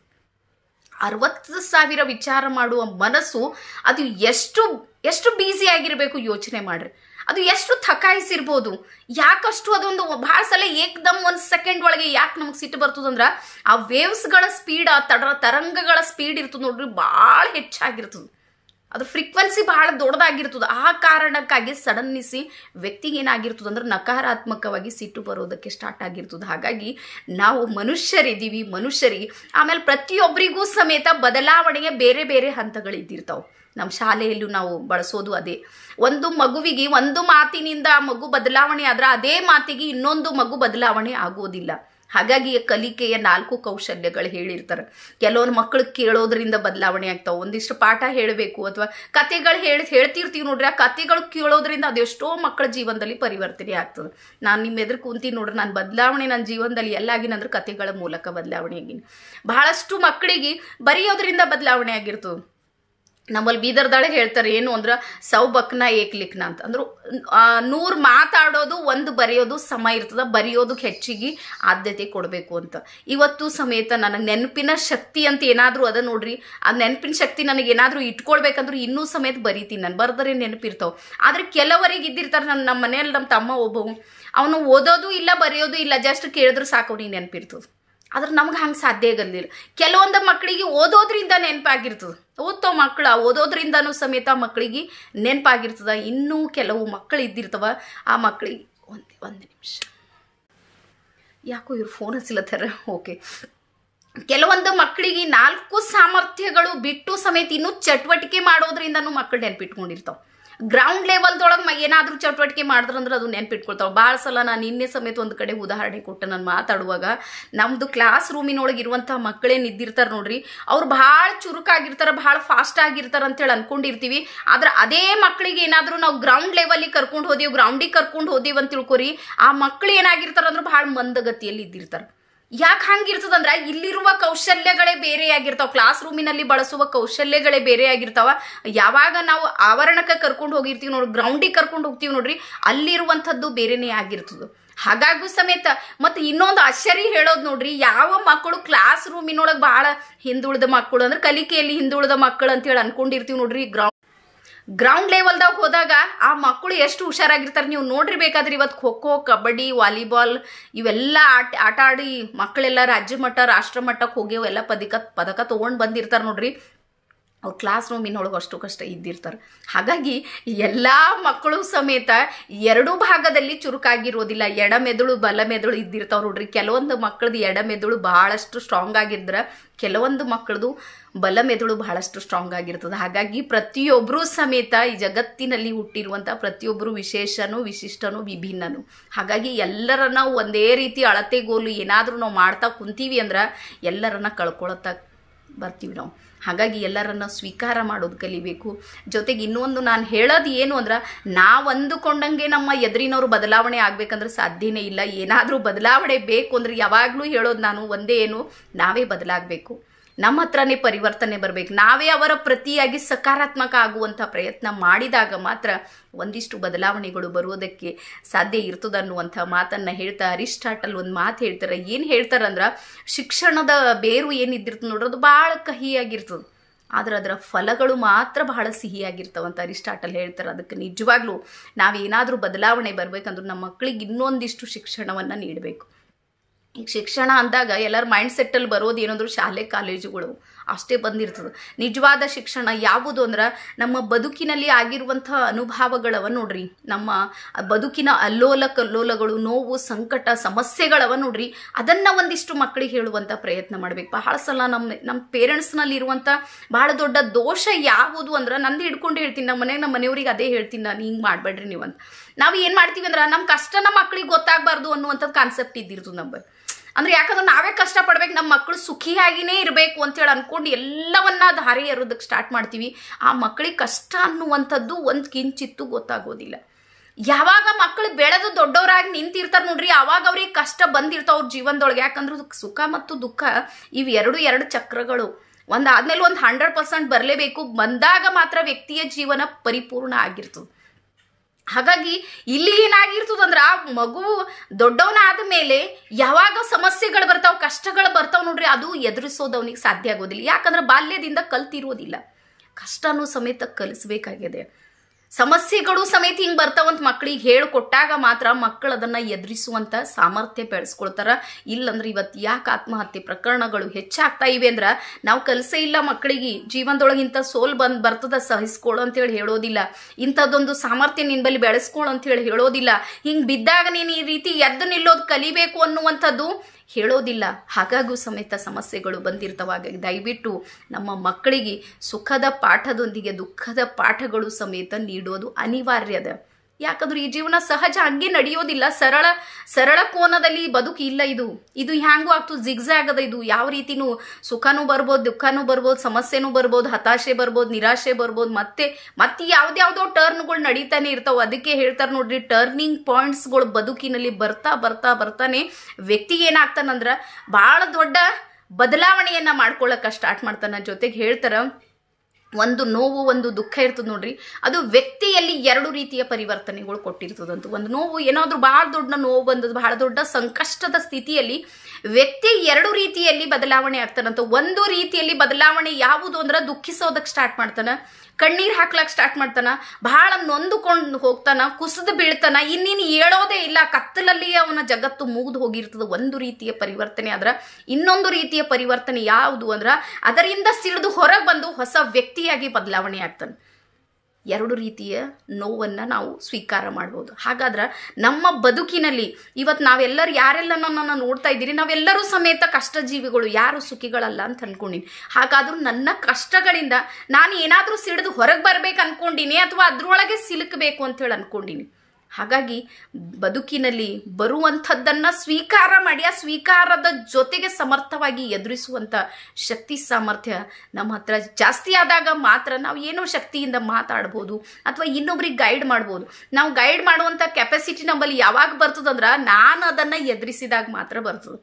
ಅರವತ್ತು ಸಾವಿರ ವಿಚಾರ ಮಾಡುವ ಮನಸ್ಸು ಅದು ಎಷ್ಟು ಎಷ್ಟು ಬ್ಯುಸಿ ಆಗಿರಬೇಕು ಯೋಚನೆ ಮಾಡ್ರಿ ಅದು ಎಷ್ಟು ಥಕಾಯಿಸಿರ್ಬೋದು ಯಾಕಷ್ಟು ಅದೊಂದು ಭಾಳ ಸಲ ಏಕ್ದಮ್ ಒಂದು ಸೆಕೆಂಡ್ ಒಳಗೆ ಯಾಕೆ ನಮಗೆ ಸಿಟ್ಟು ಬರ್ತದಂದ್ರೆ ಆ ವೇವ್ಸ್ಗಳ ಸ್ಪೀಡ್ ಆ ತಡ ತರಂಗಗಳ ಸ್ಪೀಡ್ ಇರ್ತದೆ ನೋಡ್ರಿ ಭಾಳ ಹೆಚ್ಚಾಗಿರ್ತದೆ ಅದು ಫ್ರೀಕ್ವೆನ್ಸಿ ಬಹಳ ದೊಡ್ಡದಾಗಿರ್ತದೆ ಆ ಕಾರಣಕ್ಕಾಗಿ ಸಡನ್ನಿಸಿ ವ್ಯಕ್ತಿಗೆ ಏನಾಗಿರ್ತದೆ ಅಂದ್ರೆ ನಕಾರಾತ್ಮಕವಾಗಿ ಸಿಟ್ಟು ಬರೋದಕ್ಕೆ ಸ್ಟಾರ್ಟ್ ಆಗಿರ್ತದೆ ಹಾಗಾಗಿ ನಾವು ಮನುಷ್ಯರಿದ್ದೀವಿ ಮನುಷ್ಯರಿಗೆ ಆಮೇಲೆ ಪ್ರತಿಯೊಬ್ಬರಿಗೂ ಸಮೇತ ಬದಲಾವಣೆಗೆ ಬೇರೆ ಬೇರೆ ಹಂತಗಳಿದ್ದಿರ್ತಾವೆ ನಮ್ಮ ಶಾಲೆಯಲ್ಲೂ ನಾವು ಬಳಸೋದು ಅದೇ ಒಂದು ಮಗುವಿಗೆ ಒಂದು ಮಾತಿನಿಂದ ಆ ಮಗು ಬದಲಾವಣೆ ಆದ್ರೆ ಅದೇ ಮಾತಿಗೆ ಇನ್ನೊಂದು ಮಗು ಬದಲಾವಣೆ ಆಗೋದಿಲ್ಲ ಹಾಗಾಗಿ ಕಲಿಕೆಯ ನಾಲ್ಕು ಕೌಶಲ್ಯಗಳು ಹೇಳಿರ್ತಾರೆ ಕೆಲವೊಂದು ಮಕ್ಕಳು ಕೇಳೋದ್ರಿಂದ ಬದಲಾವಣೆ ಆಗ್ತಾವೆ ಒಂದಿಷ್ಟು ಪಾಠ ಹೇಳಬೇಕು ಅಥವಾ ಕತೆಗಳು ಹೇಳಿ ಹೇಳ್ತಿರ್ತೀವಿ ನೋಡ್ರಿ ಆ ಕತೆಗಳು ಕೇಳೋದ್ರಿಂದ ಅದೆಷ್ಟೋ ಮಕ್ಕಳ ಜೀವನದಲ್ಲಿ ಪರಿವರ್ತನೆ ಆಗ್ತದೆ ನಾನು ನಿಮ್ಮ ಎದುರು ಕುಂತೀನಿ ನೋಡ್ರಿ ನಾನು ಬದಲಾವಣೆ ನನ್ನ ಜೀವನದಲ್ಲಿ ಎಲ್ಲಾಗಿನಂದ್ರೆ ಕತೆಗಳ ಮೂಲಕ ಬದಲಾವಣೆ ಆಗೀನಿ ಬಹಳಷ್ಟು ಮಕ್ಕಳಿಗೆ ಬರೆಯೋದ್ರಿಂದ ಬದಲಾವಣೆ ಆಗಿರ್ತದೆ ನಮ್ಮಲ್ಲಿ ಬೀದರ್ದಾಳೆ ಹೇಳ್ತಾರೆ ಏನು ಅಂದ್ರೆ ಸೌಬಕ್ನ ಏಕ್ಲಿಕ್ನ ಅಂತ ಅಂದ್ರೆ ನೂರು ಮಾತಾಡೋದು ಒಂದು ಬರೆಯೋದು ಸಮ ಇರ್ತದ ಬರೆಯೋದಕ್ಕೆ ಹೆಚ್ಚಿಗೆ ಆದ್ಯತೆ ಕೊಡಬೇಕು ಅಂತ ಇವತ್ತು ಸಮೇತ ನನಗೆ ನೆನಪಿನ ಶಕ್ತಿ ಅಂತ ಏನಾದರೂ ಅದ ನೋಡ್ರಿ ಆ ನೆನಪಿನ ಶಕ್ತಿ ನನಗೆ ಏನಾದರೂ ಇಟ್ಕೊಳ್ಬೇಕಂದ್ರೆ ಇನ್ನೂ ಸಮೇತ ಬರೀತೀನಿ ನಾನು ಬರ್ದರೆ ನೆನಪಿರ್ತಾವೆ ಆದರೆ ಕೆಲವರಿಗೆ ಇದ್ದಿರ್ತಾರೆ ನನ್ನ ನಮ್ಮ ಮನೆಯಲ್ಲಿ ನಮ್ಮ ತಮ್ಮ ಒಬ್ಬ ಅವನು ಓದೋದು ಇಲ್ಲ ಬರೆಯೋದು ಇಲ್ಲ ಜಸ್ಟ್ ಕೇಳಿದ್ರೆ ಸಾಕು ಅವ್ನಿಗೆ ನೆನಪಿರ್ತದೆ ಆದ್ರೆ ನಮ್ಗೆ ಹಂಗೆ ಸಾಧ್ಯ ಆಗಲಿಲ್ಲ ಕೆಲವೊಂದು ಮಕ್ಕಳಿಗೆ ಓದೋದ್ರಿಂದ ನೆನಪಾಗಿರ್ತದೆ ಓದ್ತಾವ ಮಕ್ಕಳು ಓದೋದ್ರಿಂದನೂ ಸಮೇತ ಮಕ್ಕಳಿಗೆ ನೆನಪಾಗಿರ್ತದ ಇನ್ನೂ ಕೆಲವು ಮಕ್ಕಳು ಇದ್ದಿರ್ತವ ಆ ಮಕ್ಕಳಿಗೆ ಒಂದು ಒಂದು ನಿಮಿಷ ಯಾಕೋ ಇವ್ರು ಫೋನ್ ಹಚ್ಚಲತ್ತಾರ ಓಕೆ ಕೆಲವೊಂದು ಮಕ್ಕಳಿಗೆ ನಾಲ್ಕು ಸಾಮರ್ಥ್ಯಗಳು ಬಿಟ್ಟು ಸಮೇತ ಇನ್ನೂ ಚಟುವಟಿಕೆ ಮಾಡೋದ್ರಿಂದನೂ ಮಕ್ಕಳು ನೆನ್ಪಿಟ್ಕೊಂಡಿರ್ತಾವೆ ಗ್ರೌಂಡ್ ಲೆವೆಲ್ದೊಳಗೆ ಏನಾದರೂ ಚಟುವಟಿಕೆ ಮಾಡಿದ್ರಂದ್ರೆ ಅದು ನೆನ್ಪಿಟ್ಕೊಳ್ತಾವೆ ಭಾಳ ಸಲ ನಾನು ನಿನ್ನೆ ಸಮೇತ ಒಂದು ಕಡೆ ಉದಾಹರಣೆ ಕೊಟ್ಟು ನಾನು ಮಾತಾಡುವಾಗ ನಮ್ಮದು ಕ್ಲಾಸ್ ರೂಮಿನೊಳಗೆ ಇರುವಂಥ ಮಕ್ಕಳೇನು ಇದ್ದಿರ್ತಾರೆ ನೋಡ್ರಿ ಅವ್ರು ಭಾಳ ಚುರುಕಾಗಿರ್ತಾರೆ ಭಾಳ ಫಾಸ್ಟ್ ಆಗಿರ್ತಾರೆ ಅಂತೇಳಿ ಅನ್ಕೊಂಡಿರ್ತೀವಿ ಆದ್ರೆ ಅದೇ ಮಕ್ಕಳಿಗೆ ಏನಾದರೂ ನಾವು ಗ್ರೌಂಡ್ ಲೆವೆಲಿಗೆ ಕರ್ಕೊಂಡು ಹೋದೀವಿ ಗ್ರೌಂಡಿಗೆ ಕರ್ಕೊಂಡು ಹೋದೀವಿ ಅಂತ ತಿಳ್ಕೊರಿ ಆ ಮಕ್ಕಳು ಏನಾಗಿರ್ತಾರೆ ಅಂದ್ರೆ ಭಾಳ ಮಂದಗತಿಯಲ್ಲಿ ಇದ್ದಿರ್ತಾರೆ ಯಾಕೆ ಹಂಗಿರ್ತದಂದ್ರ ಇಲ್ಲಿರುವ ಕೌಶಲ್ಯಗಳೇ ಬೇರೆ ಆಗಿರ್ತಾವ ಕ್ಲಾಸ್ ರೂಮಿನಲ್ಲಿ ಬಳಸುವ ಕೌಶಲ್ಯಗಳೇ ಬೇರೆ ಆಗಿರ್ತಾವ ಯಾವಾಗ ನಾವು ಆವರಣಕ್ಕೆ ಕರ್ಕೊಂಡು ಹೋಗಿರ್ತೀವಿ ನೋಡ್ರಿ ಗ್ರೌಂಡಿಗೆ ಕರ್ಕೊಂಡು ಹೋಗ್ತೀವಿ ನೋಡ್ರಿ ಅಲ್ಲಿರುವಂಥದ್ದು ಬೇರೆನೇ ಆಗಿರ್ತದೆ ಹಾಗಾಗೂ ಸಮೇತ ಮತ್ತೆ ಇನ್ನೊಂದು ಆಶ್ಚರ್ಯ ಹೇಳೋದು ನೋಡ್ರಿ ಯಾವ ಮಕ್ಕಳು ಕ್ಲಾಸ್ ರೂಮಿನೊಳಗೆ ಬಹಳ ಹಿಂದುಳಿದ ಮಕ್ಕಳು ಅಂದ್ರೆ ಕಲಿಕೆಯಲ್ಲಿ ಹಿಂದುಳಿದ ಮಕ್ಕಳು ಅಂತ ಹೇಳಿ ಅನ್ಕೊಂಡಿರ್ತೀವಿ ನೋಡ್ರಿ ಗ್ರೌಂಡ್ ಗ್ರೌಂಡ್ ಲೆವೆಲ್ದಾಗ ಹೋದಾಗ ಆ ಮಕ್ಕಳು ಎಷ್ಟು ಹುಷಾರಾಗಿರ್ತಾರೆ ನೀವು ನೋಡ್ರಿ ಬೇಕಾದ್ರೆ ಇವತ್ತು ಖೋ ಖೋ ಕಬಡ್ಡಿ ವಾಲಿಬಾಲ್ ಇವೆಲ್ಲ ಆಟ ಆಟ ಆಡಿ ಮಕ್ಕಳೆಲ್ಲ ರಾಜ್ಯ ಮಟ್ಟ ರಾಷ್ಟ್ರ ಮಟ್ಟಕ್ಕೆ ಹೋಗಿ ಅವೆಲ್ಲ ಪದಕ ಪದಕ ತೊಗೊಂಡು ಬಂದಿರ್ತಾರೆ ನೋಡ್ರಿ ಅವ್ರ ಕ್ಲಾಸ್ ರೂಮಿನೊಳಗೆ ಅಷ್ಟು ಕಷ್ಟ ಇದ್ದಿರ್ತಾರೆ ಹಾಗಾಗಿ ಎಲ್ಲ ಮಕ್ಕಳು ಸಮೇತ ಎರಡೂ ಭಾಗದಲ್ಲಿ ಚುರುಕಾಗಿರೋದಿಲ್ಲ ಎಡ ಮೆದುಳು ಬಲ ಮೆದುಳು ಇದ್ದಿರ್ತಾವೆ ನೋಡ್ರಿ ಕೆಲವೊಂದು ಮಕ್ಕಳದು ಎಡ ಮೆದುಳು ಭಾಳಷ್ಟು ಸ್ಟ್ರಾಂಗ್ ಆಗಿದ್ರೆ ಕೆಲವೊಂದು ಮಕ್ಕಳದು ಬಲ ಮೆದುಳು ಬಹಳಷ್ಟು ಸ್ಟ್ರಾಂಗ್ ಆಗಿರ್ತದೆ ಹಾಗಾಗಿ ಪ್ರತಿಯೊಬ್ಬರೂ ಸಮೇತ ಈ ಜಗತ್ತಿನಲ್ಲಿ ಹುಟ್ಟಿರುವಂಥ ಪ್ರತಿಯೊಬ್ಬರು ವಿಶೇಷನೂ ವಿಶಿಷ್ಟನೂ ವಿಭಿನ್ನನು ಹಾಗಾಗಿ ಎಲ್ಲರನ್ನ ಒಂದೇ ರೀತಿ ಅಳತೆಗೋಲು ಏನಾದರೂ ನಾವು ಮಾಡ್ತಾ ಕುಂತೀವಿ ಅಂದ್ರೆ ಎಲ್ಲರನ್ನ ಕಳ್ಕೊಳತ್ತ ಬರ್ತೀವಿ ನಾವು ಹಾಗಾಗಿ ಎಲ್ಲರನ್ನ ಸ್ವೀಕಾರ ಮಾಡೋದು ಕಲಿಬೇಕು ಜೊತೆಗೆ ಇನ್ನೊಂದು ನಾನು ಹೇಳೋದು ಏನು ಅಂದ್ರೆ ನಾವು ಅಂದುಕೊಂಡಂಗೆ ನಮ್ಮ ಎದುರಿನವರು ಬದಲಾವಣೆ ಆಗ್ಬೇಕಂದ್ರೆ ಸಾಧ್ಯನೇ ಇಲ್ಲ ಏನಾದರೂ ಬದಲಾವಣೆ ಬೇಕು ಅಂದ್ರೆ ಯಾವಾಗಲೂ ಹೇಳೋದು ನಾನು ಒಂದೇ ಏನು ನಾವೇ ಬದಲಾಗಬೇಕು ನಮ್ಮ ಹತ್ರನೇ ಪರಿವರ್ತನೆ ಬರಬೇಕು ನಾವೇ ಅವರ ಪ್ರತಿಯಾಗಿ ಸಕಾರಾತ್ಮಕ ಆಗುವಂಥ ಪ್ರಯತ್ನ ಮಾಡಿದಾಗ ಮಾತ್ರ ಒಂದಿಷ್ಟು ಬದಲಾವಣೆಗಳು ಬರುವುದಕ್ಕೆ ಸಾಧ್ಯ ಇರ್ತದೆ ಅನ್ನುವಂಥ ಮಾತನ್ನು ಹೇಳ್ತಾ ಅರಿಸ್ಟಾಟಲ್ ಒಂದು ಮಾತು ಹೇಳ್ತಾರೆ ಏನು ಹೇಳ್ತಾರಂದ್ರೆ ಶಿಕ್ಷಣದ ಬೇರು ಏನಿದ್ದಿರ್ತದೆ ನೋಡ್ರಿ ಅದು ಭಾಳ ಕಹಿಯಾಗಿರ್ತದೆ ಆದ್ರೆ ಅದರ ಫಲಗಳು ಮಾತ್ರ ಬಹಳ ಸಿಹಿಯಾಗಿರ್ತಾವಂತ ಅರಿಸ್ಟಾಟಲ್ ಹೇಳ್ತಾರೆ ಅದಕ್ಕೆ ನಿಜವಾಗ್ಲೂ ನಾವೇನಾದರೂ ಬದಲಾವಣೆ ಬರ್ಬೇಕಂದ್ರೆ ನಮ್ಮ ಮಕ್ಕಳಿಗೆ ಇನ್ನೊಂದಿಷ್ಟು ಶಿಕ್ಷಣವನ್ನು ನೀಡಬೇಕು ಈಗ ಶಿಕ್ಷಣ ಅಂದಾಗ ಎಲ್ಲರ ಮೈಂಡ್ ಸೆಟ್ಟಲ್ಲಿ ಬರೋದು ಏನಾದರೂ ಶಾಲೆ ಕಾಲೇಜುಗಳು ಅಷ್ಟೇ ಬಂದಿರ್ತದೆ ನಿಜವಾದ ಶಿಕ್ಷಣ ಯಾವುದು ಅಂದ್ರೆ ನಮ್ಮ ಬದುಕಿನಲ್ಲಿ ಆಗಿರುವಂಥ ಅನುಭವಗಳವ ನೋಡ್ರಿ ನಮ್ಮ ಬದುಕಿನ ಅಲ್ಲೋಲ ಕಲ್ಲೋಲಗಳು ನೋವು ಸಂಕಟ ಸಮಸ್ಯೆಗಳವ ನೋಡ್ರಿ ಅದನ್ನ ಒಂದಿಷ್ಟು ಮಕ್ಕಳಿಗೆ ಹೇಳುವಂಥ ಪ್ರಯತ್ನ ಮಾಡ್ಬೇಕು ಬಹಳ ಸಲ ನಮ್ಮ ನಮ್ಮ ಪೇರೆಂಟ್ಸ್ನಲ್ಲಿ ಇರುವಂಥ ಬಹಳ ದೊಡ್ಡ ದೋಷ ಯಾವುದು ಅಂದ್ರೆ ನಂದು ಹಿಡ್ಕೊಂಡು ಹೇಳ್ತೀನಿ ನಮ್ಮ ಮನೆಗೆ ನಮ್ಮ ಮನೆಯವ್ರಿಗೆ ಅದೇ ಹೇಳ್ತೀನಿ ನಾನು ಹಿಂಗೆ ಮಾಡಬೇಡ್ರಿ ನೀವು ಅಂತ ನಾವು ಏನು ಮಾಡ್ತೀವಿ ಅಂದ್ರೆ ನಮ್ಮ ಕಷ್ಟ ನಮ್ಮ ಮಕ್ಕಳಿಗೆ ಗೊತ್ತಾಗಬಾರ್ದು ಅನ್ನುವಂಥದ್ದು ಕಾನ್ಸೆಪ್ಟ್ ಇದ್ದಿರ್ತದೆ ನಮ್ಮ ಅಂದ್ರೆ ಯಾಕಂದ್ರೆ ನಾವೇ ಕಷ್ಟ ಪಡ್ಬೇಕು ನಮ್ಮ ಮಕ್ಕಳು ಸುಖಿಯಾಗಿನೇ ಇರಬೇಕು ಅಂತೇಳಿ ಅನ್ಕೊಂಡು ಎಲ್ಲವನ್ನ ದಾರಿ ಎರೋದಕ್ಕೆ ಸ್ಟಾರ್ಟ್ ಮಾಡ್ತೀವಿ ಆ ಮಕ್ಕಳಿಗೆ ಕಷ್ಟ ಅನ್ನುವಂಥದ್ದು ಒಂದು ಕಿಂಚಿತ್ತು ಗೊತ್ತಾಗೋದಿಲ್ಲ ಯಾವಾಗ ಮಕ್ಕಳು ಬೆಳೆದು ದೊಡ್ಡವರಾಗಿ ನಿಂತಿರ್ತಾರೆ ನೋಡ್ರಿ ಅವಾಗ ಅವ್ರಿಗೆ ಕಷ್ಟ ಬಂದಿರ್ತಾವ ಅವ್ರ ಜೀವನದೊಳಗೆ ಯಾಕಂದ್ರೆ ಸುಖ ಮತ್ತು ದುಃಖ ಇವು ಎರಡು ಎರಡು ಚಕ್ರಗಳು ಒಂದಾದ್ಮೇಲೆ ಒಂದು ಹಂಡ್ರೆಡ್ ಪರ್ಸೆಂಟ್ ಬರಲೇಬೇಕು ಬಂದಾಗ ಮಾತ್ರ ವ್ಯಕ್ತಿಯ ಜೀವನ ಪರಿಪೂರ್ಣ ಆಗಿರ್ತದೆ ಹಾಗಾಗಿ ಇಲ್ಲಿ ಏನಾಗಿರ್ತದಂದ್ರ ಆ ಮಗು ದೊಡ್ಡವನಾದ ಮೇಲೆ ಯಾವಾಗ ಸಮಸ್ಯೆಗಳು ಬರ್ತಾವ ಕಷ್ಟಗಳು ಬರ್ತಾವ ನೋಡ್ರಿ ಅದು ಎದುರಿಸೋದು ಅವನಿಗೆ ಸಾಧ್ಯ ಆಗೋದಿಲ್ಲ ಯಾಕಂದ್ರೆ ಬಾಲ್ಯದಿಂದ ಕಲ್ತಿರೋದಿಲ್ಲ ಕಷ್ಟನೂ ಸಮೇತ ಕಲಿಸ್ಬೇಕಾಗಿದೆ ಸಮಸ್ಯೆಗಳು ಸಮೇತ ಹಿಂಗೆ ಬರ್ತಾವಂತ ಮಕ್ಕಳಿಗೆ ಹೇಳ್ಕೊಟ್ಟಾಗ ಮಾತ್ರ ಮಕ್ಕಳು ಅದನ್ನ ಎದುರಿಸುವಂತ ಸಾಮರ್ಥ್ಯ ಬೆಳೆಸ್ಕೊಳ್ತಾರ ಇಲ್ಲಂದ್ರೆ ಇವತ್ತು ಯಾಕೆ ಆತ್ಮಹತ್ಯೆ ಪ್ರಕರಣಗಳು ಹೆಚ್ಚಾಗ್ತಾ ಇವೆ ಅಂದ್ರ ನಾವು ಕಲಿಸೇ ಇಲ್ಲ ಮಕ್ಕಳಿಗೆ ಜೀವನದೊಳಗೆ ಇಂಥ ಸೋಲ್ ಬಂದ್ ಬರ್ತದ ಸಹಿಸ್ಕೊಳ್ಳು ಅಂತೇಳಿ ಹೇಳೋದಿಲ್ಲ ಇಂಥದ್ದೊಂದು ಸಾಮರ್ಥ್ಯ ನಿನ್ ಬಳಿ ಬೆಳೆಸ್ಕೊಳ್ಳು ಅಂತೇಳಿ ಹೇಳೋದಿಲ್ಲ ಹಿಂಗ್ ಬಿದ್ದಾಗ ನೀನು ಈ ರೀತಿ ಎದ್ದು ನಿಲ್ಲೋದು ಕಲಿಬೇಕು ಅನ್ನುವಂಥದ್ದು ಹೇಳೋದಿಲ್ಲ ಹಾಗಾಗೂ ಸಮೇತ ಸಮಸ್ಯೆಗಳು ಬಂದಿರ್ತಾವ ಹಾಗಾಗಿ ದಯವಿಟ್ಟು ನಮ್ಮ ಮಕ್ಕಳಿಗೆ ಸುಖದ ಪಾಠದೊಂದಿಗೆ ದುಃಖದ ಪಾಠಗಳು ಸಮೇತ ನೀಡೋದು ಅನಿವಾರ್ಯದ ಯಾಕಂದ್ರೆ ಈ ಜೀವನ ಸಹಜ ಹಂಗೆ ನಡೆಯೋದಿಲ್ಲ ಸರಳ ಸರಳ ಕೋನದಲ್ಲಿ ಬದುಕು ಇಲ್ಲ ಇದು ಇದು ಹ್ಯಾಂಗೂ ಆಗ್ತದೆ ಜಿಗ್ಜಾಗದ ಇದು ಯಾವ ರೀತಿನೂ ಸುಖನೂ ಬರ್ಬೋದು ದುಃಖನೂ ಬರ್ಬೋದು ಸಮಸ್ಯೆನೂ ಬರ್ಬೋದು ಹತಾಶೆ ಬರ್ಬೋದು ನಿರಾಶೆ ಬರ್ಬೋದು ಮತ್ತೆ ಮತ್ತೆ ಯಾವ್ದ್ಯಾವ್ದೋ ಟರ್ನ್ಗಳು ನಡೀತಾನೆ ಇರ್ತಾವ ಅದಕ್ಕೆ ಹೇಳ್ತಾರೆ ನೋಡ್ರಿ ಟರ್ನಿಂಗ್ ಪಾಯಿಂಟ್ಸ್ಗಳು ಬದುಕಿನಲ್ಲಿ ಬರ್ತಾ ಬರ್ತಾ ಬರ್ತಾನೆ ವ್ಯಕ್ತಿ ಏನಾಗ್ತಾನಂದ್ರ ಭಾಳ ದೊಡ್ಡ ಬದಲಾವಣೆಯನ್ನ ಮಾಡ್ಕೊಳ್ಳೋಕೆ ಸ್ಟಾರ್ಟ್ ಮಾಡ್ತಾನ ಜೊತೆಗೆ ಹೇಳ್ತಾರ ಒಂದು ನೋವು ಒಂದು ದುಃಖ ಇರ್ತದೆ ನೋಡ್ರಿ ಅದು ವ್ಯಕ್ತಿಯಲ್ಲಿ ಎರಡು ರೀತಿಯ ಪರಿವರ್ತನೆಗಳು ಕೊಟ್ಟಿರ್ತದಂತ ಒಂದು ನೋವು ಏನಾದ್ರೂ ಬಹಳ ದೊಡ್ಡ ನೋವು ಬಂದದ್ದು ಬಹಳ ದೊಡ್ಡ ಸಂಕಷ್ಟದ ಸ್ಥಿತಿಯಲ್ಲಿ ವ್ಯಕ್ತಿ ಎರಡು ರೀತಿಯಲ್ಲಿ ಬದಲಾವಣೆ ಆಗ್ತಾನಂತ ಒಂದು ರೀತಿಯಲ್ಲಿ ಬದಲಾವಣೆ ಯಾವುದು ಅಂದ್ರೆ ದುಃಖಿಸೋದಕ್ಕೆ ಸ್ಟಾರ್ಟ್ ಮಾಡ್ತಾನ ಕಣ್ಣೀರ್ ಹಾಕ್ಲಕ್ ಸ್ಟಾರ್ಟ್ ಮಾಡ್ತಾನ ಬಹಳ ನೊಂದುಕೊಂಡು ಹೋಗ್ತಾನ ಕುಸಿದು ಬೀಳ್ತಾನ ಇನ್ನಿನ್ ಹೇಳೋದೇ ಇಲ್ಲ ಕತ್ತಲಲ್ಲಿ ಅವನ ಜಗತ್ತು ಮುಗಿದು ಹೋಗಿರ್ತದ ಒಂದು ರೀತಿಯ ಪರಿವರ್ತನೆ ಆದ್ರ ಇನ್ನೊಂದು ರೀತಿಯ ಪರಿವರ್ತನೆ ಯಾವುದು ಅಂದ್ರ ಅದರಿಂದ ಸಿಡಿದು ಹೊರಗೆ ಬಂದು ಹೊಸ ವ್ಯಕ್ತಿಯಾಗಿ ಬದಲಾವಣೆ ಆಗ್ತಾನೆ ಎರಡು ರೀತಿಯ ನೋವನ್ನು ನಾವು ಸ್ವೀಕಾರ ಮಾಡ್ಬೋದು ಹಾಗಾದ್ರೆ ನಮ್ಮ ಬದುಕಿನಲ್ಲಿ ಇವತ್ತು ನಾವೆಲ್ಲರೂ ಯಾರೆಲ್ಲ ನನ್ನನ್ನು ನೋಡ್ತಾ ಇದ್ದೀರಿ ನಾವೆಲ್ಲರೂ ಸಮೇತ ಕಷ್ಟ ಜೀವಿಗಳು ಯಾರು ಸುಖಿಗಳಲ್ಲ ಅಂತ ಅನ್ಕೊಂಡಿನಿ ಹಾಗಾದ್ರೂ ನನ್ನ ಕಷ್ಟಗಳಿಂದ ನಾನು ಏನಾದರೂ ಸಿಡಿದು ಹೊರಗೆ ಬರ್ಬೇಕು ಅನ್ಕೊಂಡಿನಿ ಅಥವಾ ಅದ್ರೊಳಗೆ ಸಿಲುಕಬೇಕು ಅಂತೇಳಿ ಅನ್ಕೊಂಡಿನಿ ಹಾಗಾಗಿ ಬದುಕಿನಲ್ಲಿ ಬರುವಂಥದ್ದನ್ನ ಸ್ವೀಕಾರ ಮಾಡಿ ಆ ಸ್ವೀಕಾರದ ಜೊತೆಗೆ ಸಮರ್ಥವಾಗಿ ಎದುರಿಸುವಂಥ ಶಕ್ತಿ ಸಾಮರ್ಥ್ಯ ನಮ್ಮ ಹತ್ರ ಜಾಸ್ತಿ ಆದಾಗ ಮಾತ್ರ ನಾವು ಏನೋ ಶಕ್ತಿಯಿಂದ ಮಾತಾಡ್ಬೋದು ಅಥವಾ ಇನ್ನೊಬ್ರಿಗೆ ಗೈಡ್ ಮಾಡ್ಬೋದು ನಾವು ಗೈಡ್ ಮಾಡುವಂಥ ಕೆಪಾಸಿಟಿ ನಮ್ಮಲ್ಲಿ ಯಾವಾಗ ಬರ್ತದಂದ್ರೆ ನಾನು ಅದನ್ನು ಎದುರಿಸಿದಾಗ ಮಾತ್ರ ಬರ್ತದೆ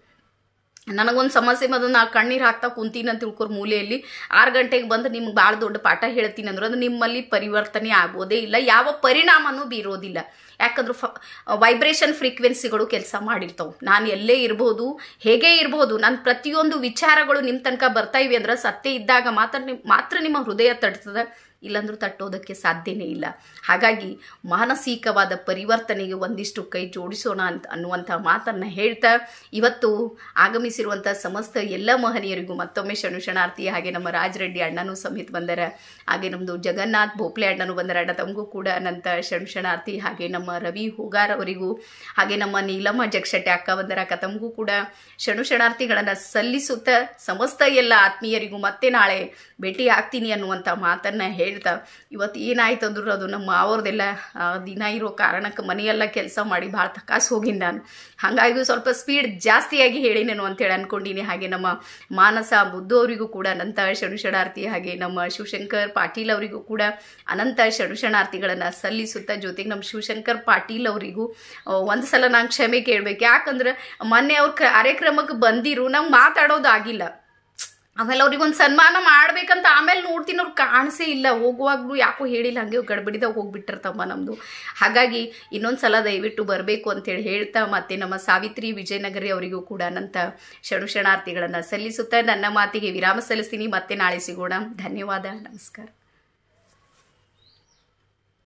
ನನಗೊಂದು ಸಮಸ್ಯೆ ಬಂದು ನಾ ಕಣ್ಣೀರು ಹಾಕ್ತಾ ಕುಂತೀನಿ ಅಂತ ತಿಳ್ಕೊರ್ ಮೂಲೆಯಲ್ಲಿ ಆರು ಗಂಟೆಗೆ ಬಂದು ನಿಮ್ಗೆ ಭಾಳ ದೊಡ್ಡ ಪಾಠ ಹೇಳ್ತೀನಿ ಅಂದ್ರೆ ಅದು ನಿಮ್ಮಲ್ಲಿ ಪರಿವರ್ತನೆ ಆಗೋದೇ ಇಲ್ಲ ಯಾವ ಪರಿಣಾಮನೂ ಬೀರೋದಿಲ್ಲ ಯಾಕಂದ್ರೆ ಫ ವೈಬ್ರೇಷನ್ ಫ್ರೀಕ್ವೆನ್ಸಿಗಳು ಕೆಲಸ ಮಾಡಿರ್ತಾವೆ ನಾನು ಎಲ್ಲೇ ಇರ್ಬೋದು ಹೇಗೆ ಇರ್ಬೋದು ನನ್ನ ಪ್ರತಿಯೊಂದು ವಿಚಾರಗಳು ನಿಮ್ಮ ತನಕ ಬರ್ತಾ ಇವೆ ಅಂದ್ರೆ ಸತ್ಯ ಇದ್ದಾಗ ಮಾತ್ರ ನಿಮ್ ಮಾತ್ರ ನಿಮ್ಮ ಹೃದಯ ತಟ್ತದೆ ಇಲ್ಲಾಂದ್ರೂ ತಟ್ಟೋದಕ್ಕೆ ಸಾಧ್ಯನೇ ಇಲ್ಲ ಹಾಗಾಗಿ ಮಾನಸಿಕವಾದ ಪರಿವರ್ತನೆಗೆ ಒಂದಿಷ್ಟು ಕೈ ಜೋಡಿಸೋಣ ಅಂತ ಅನ್ನುವಂಥ ಮಾತನ್ನು ಹೇಳ್ತಾ ಇವತ್ತು ಆಗಮಿಸಿರುವಂಥ ಸಮಸ್ತ ಎಲ್ಲ ಮಹನೀಯರಿಗೂ ಮತ್ತೊಮ್ಮೆ ಶರಣಾರ್ಥಿ ಹಾಗೆ ನಮ್ಮ ರಾಜ್ ರೆಡ್ಡಿ ಅಣ್ಣನೂ ಸಮೇತ ಬಂದರ ಹಾಗೆ ನಮ್ಮದು ಜಗನ್ನಾಥ್ ಭೋಪ್ಲೆ ಅಣ್ಣನೂ ಬಂದರ ಅಣ್ಣ ತಮಗೂ ಕೂಡ ಅನಂತ ಶರಣಾರ್ಥಿ ಹಾಗೆ ನಮ್ಮ ರವಿ ಹೂಗಾರ್ ಅವರಿಗೂ ಹಾಗೆ ನಮ್ಮ ನೀಲಮ್ಮ ಜಗಶೆಟ್ಟಿ ಅಕ್ಕ ಬಂದರ ಅಕ್ಕ ತಮಗೂ ಕೂಡ ಶರಣಾರ್ಥಿಗಳನ್ನು ಸಲ್ಲಿಸುತ್ತಾ ಸಮಸ್ತ ಎಲ್ಲ ಆತ್ಮೀಯರಿಗೂ ಮತ್ತೆ ನಾಳೆ ಭೇಟಿ ಆಗ್ತೀನಿ ಅನ್ನುವಂಥ ಮಾತನ್ನು ಹೇಳ್ತಾ ಇವತ್ತು ಏನಾಯ್ತು ಅಂದ್ರು ಅದು ನಮ್ಮ ಅವ್ರದ್ದೆಲ್ಲ ದಿನ ಇರೋ ಕಾರಣಕ್ಕೆ ಮನೆಯೆಲ್ಲ ಕೆಲಸ ಮಾಡಿ ಭಾಳ ತಕಾಸ್ ಹೋಗಿನಿ ನಾನು ಹಾಗಾಗಿ ಸ್ವಲ್ಪ ಸ್ಪೀಡ್ ಜಾಸ್ತಿಯಾಗಿ ಹೇಳಿನೇನು ಅಂತೇಳಿ ಅನ್ಕೊಂಡಿನಿ ಹಾಗೆ ನಮ್ಮ ಮಾನಸ ಬುದ್ಧು ಅವರಿಗೂ ಕೂಡ ಅನಂತ ಶರಣಾರ್ಥಿ ಹಾಗೆ ನಮ್ಮ ಶಿವಶಂಕರ್ ಪಾಟೀಲ್ ಅವರಿಗೂ ಕೂಡ ಅನಂತ ಶರಣಾರ್ಥಿಗಳನ್ನು ಸಲ್ಲಿಸುತ್ತಾ ಜೊತೆಗೆ ನಮ್ಮ ಶಿವಶಂಕರ್ ಪಾಟೀಲ್ ಅವರಿಗೂ ಒಂದು ಸಲ ನಾನು ಕ್ಷಮೆ ಕೇಳಬೇಕು ಯಾಕಂದ್ರೆ ಮೊನ್ನೆ ಅವ್ರ ಕಾರ್ಯಕ್ರಮಕ್ಕೆ ಬಂದಿರು ನಂಗೆ ಮಾತಾಡೋದಾಗಿಲ್ಲ ಆಮೇಲೆ ಅವ್ರಿಗೊಂದು ಸನ್ಮಾನ ಮಾಡ್ಬೇಕಂತ ಆಮೇಲೆ ನೋಡ್ತೀನಿ ಅವ್ರು ಕಾಣಿಸೇ ಇಲ್ಲ ಹೋಗುವಾಗ್ಲೂ ಯಾಕೋ ಹೇಳಿಲ್ಲ ಹಂಗೆ ಗಡ್ಬಡಿದಾಗ ಹೋಗ್ಬಿಟ್ಟಿರ್ತಮ್ಮ ನಮ್ಮದು ಹಾಗಾಗಿ ಇನ್ನೊಂದು ಸಲ ದಯವಿಟ್ಟು ಬರಬೇಕು ಅಂತೇಳಿ ಹೇಳ್ತಾ ಮತ್ತೆ ನಮ್ಮ ಸಾವಿತ್ರಿ ವಿಜಯನಗರಿ ಅವರಿಗೂ ಕೂಡ ಅನಂತ ಶರಣು ಶರಣಾರ್ಥಿಗಳನ್ನು ಸಲ್ಲಿಸುತ್ತಾ ನನ್ನ ಮಾತಿಗೆ ವಿರಾಮ ಸಲ್ಲಿಸ್ತೀನಿ ಮತ್ತೆ ನಾಳೆ ಸಿಗೋಣ ಧನ್ಯವಾದ ನಮಸ್ಕಾರ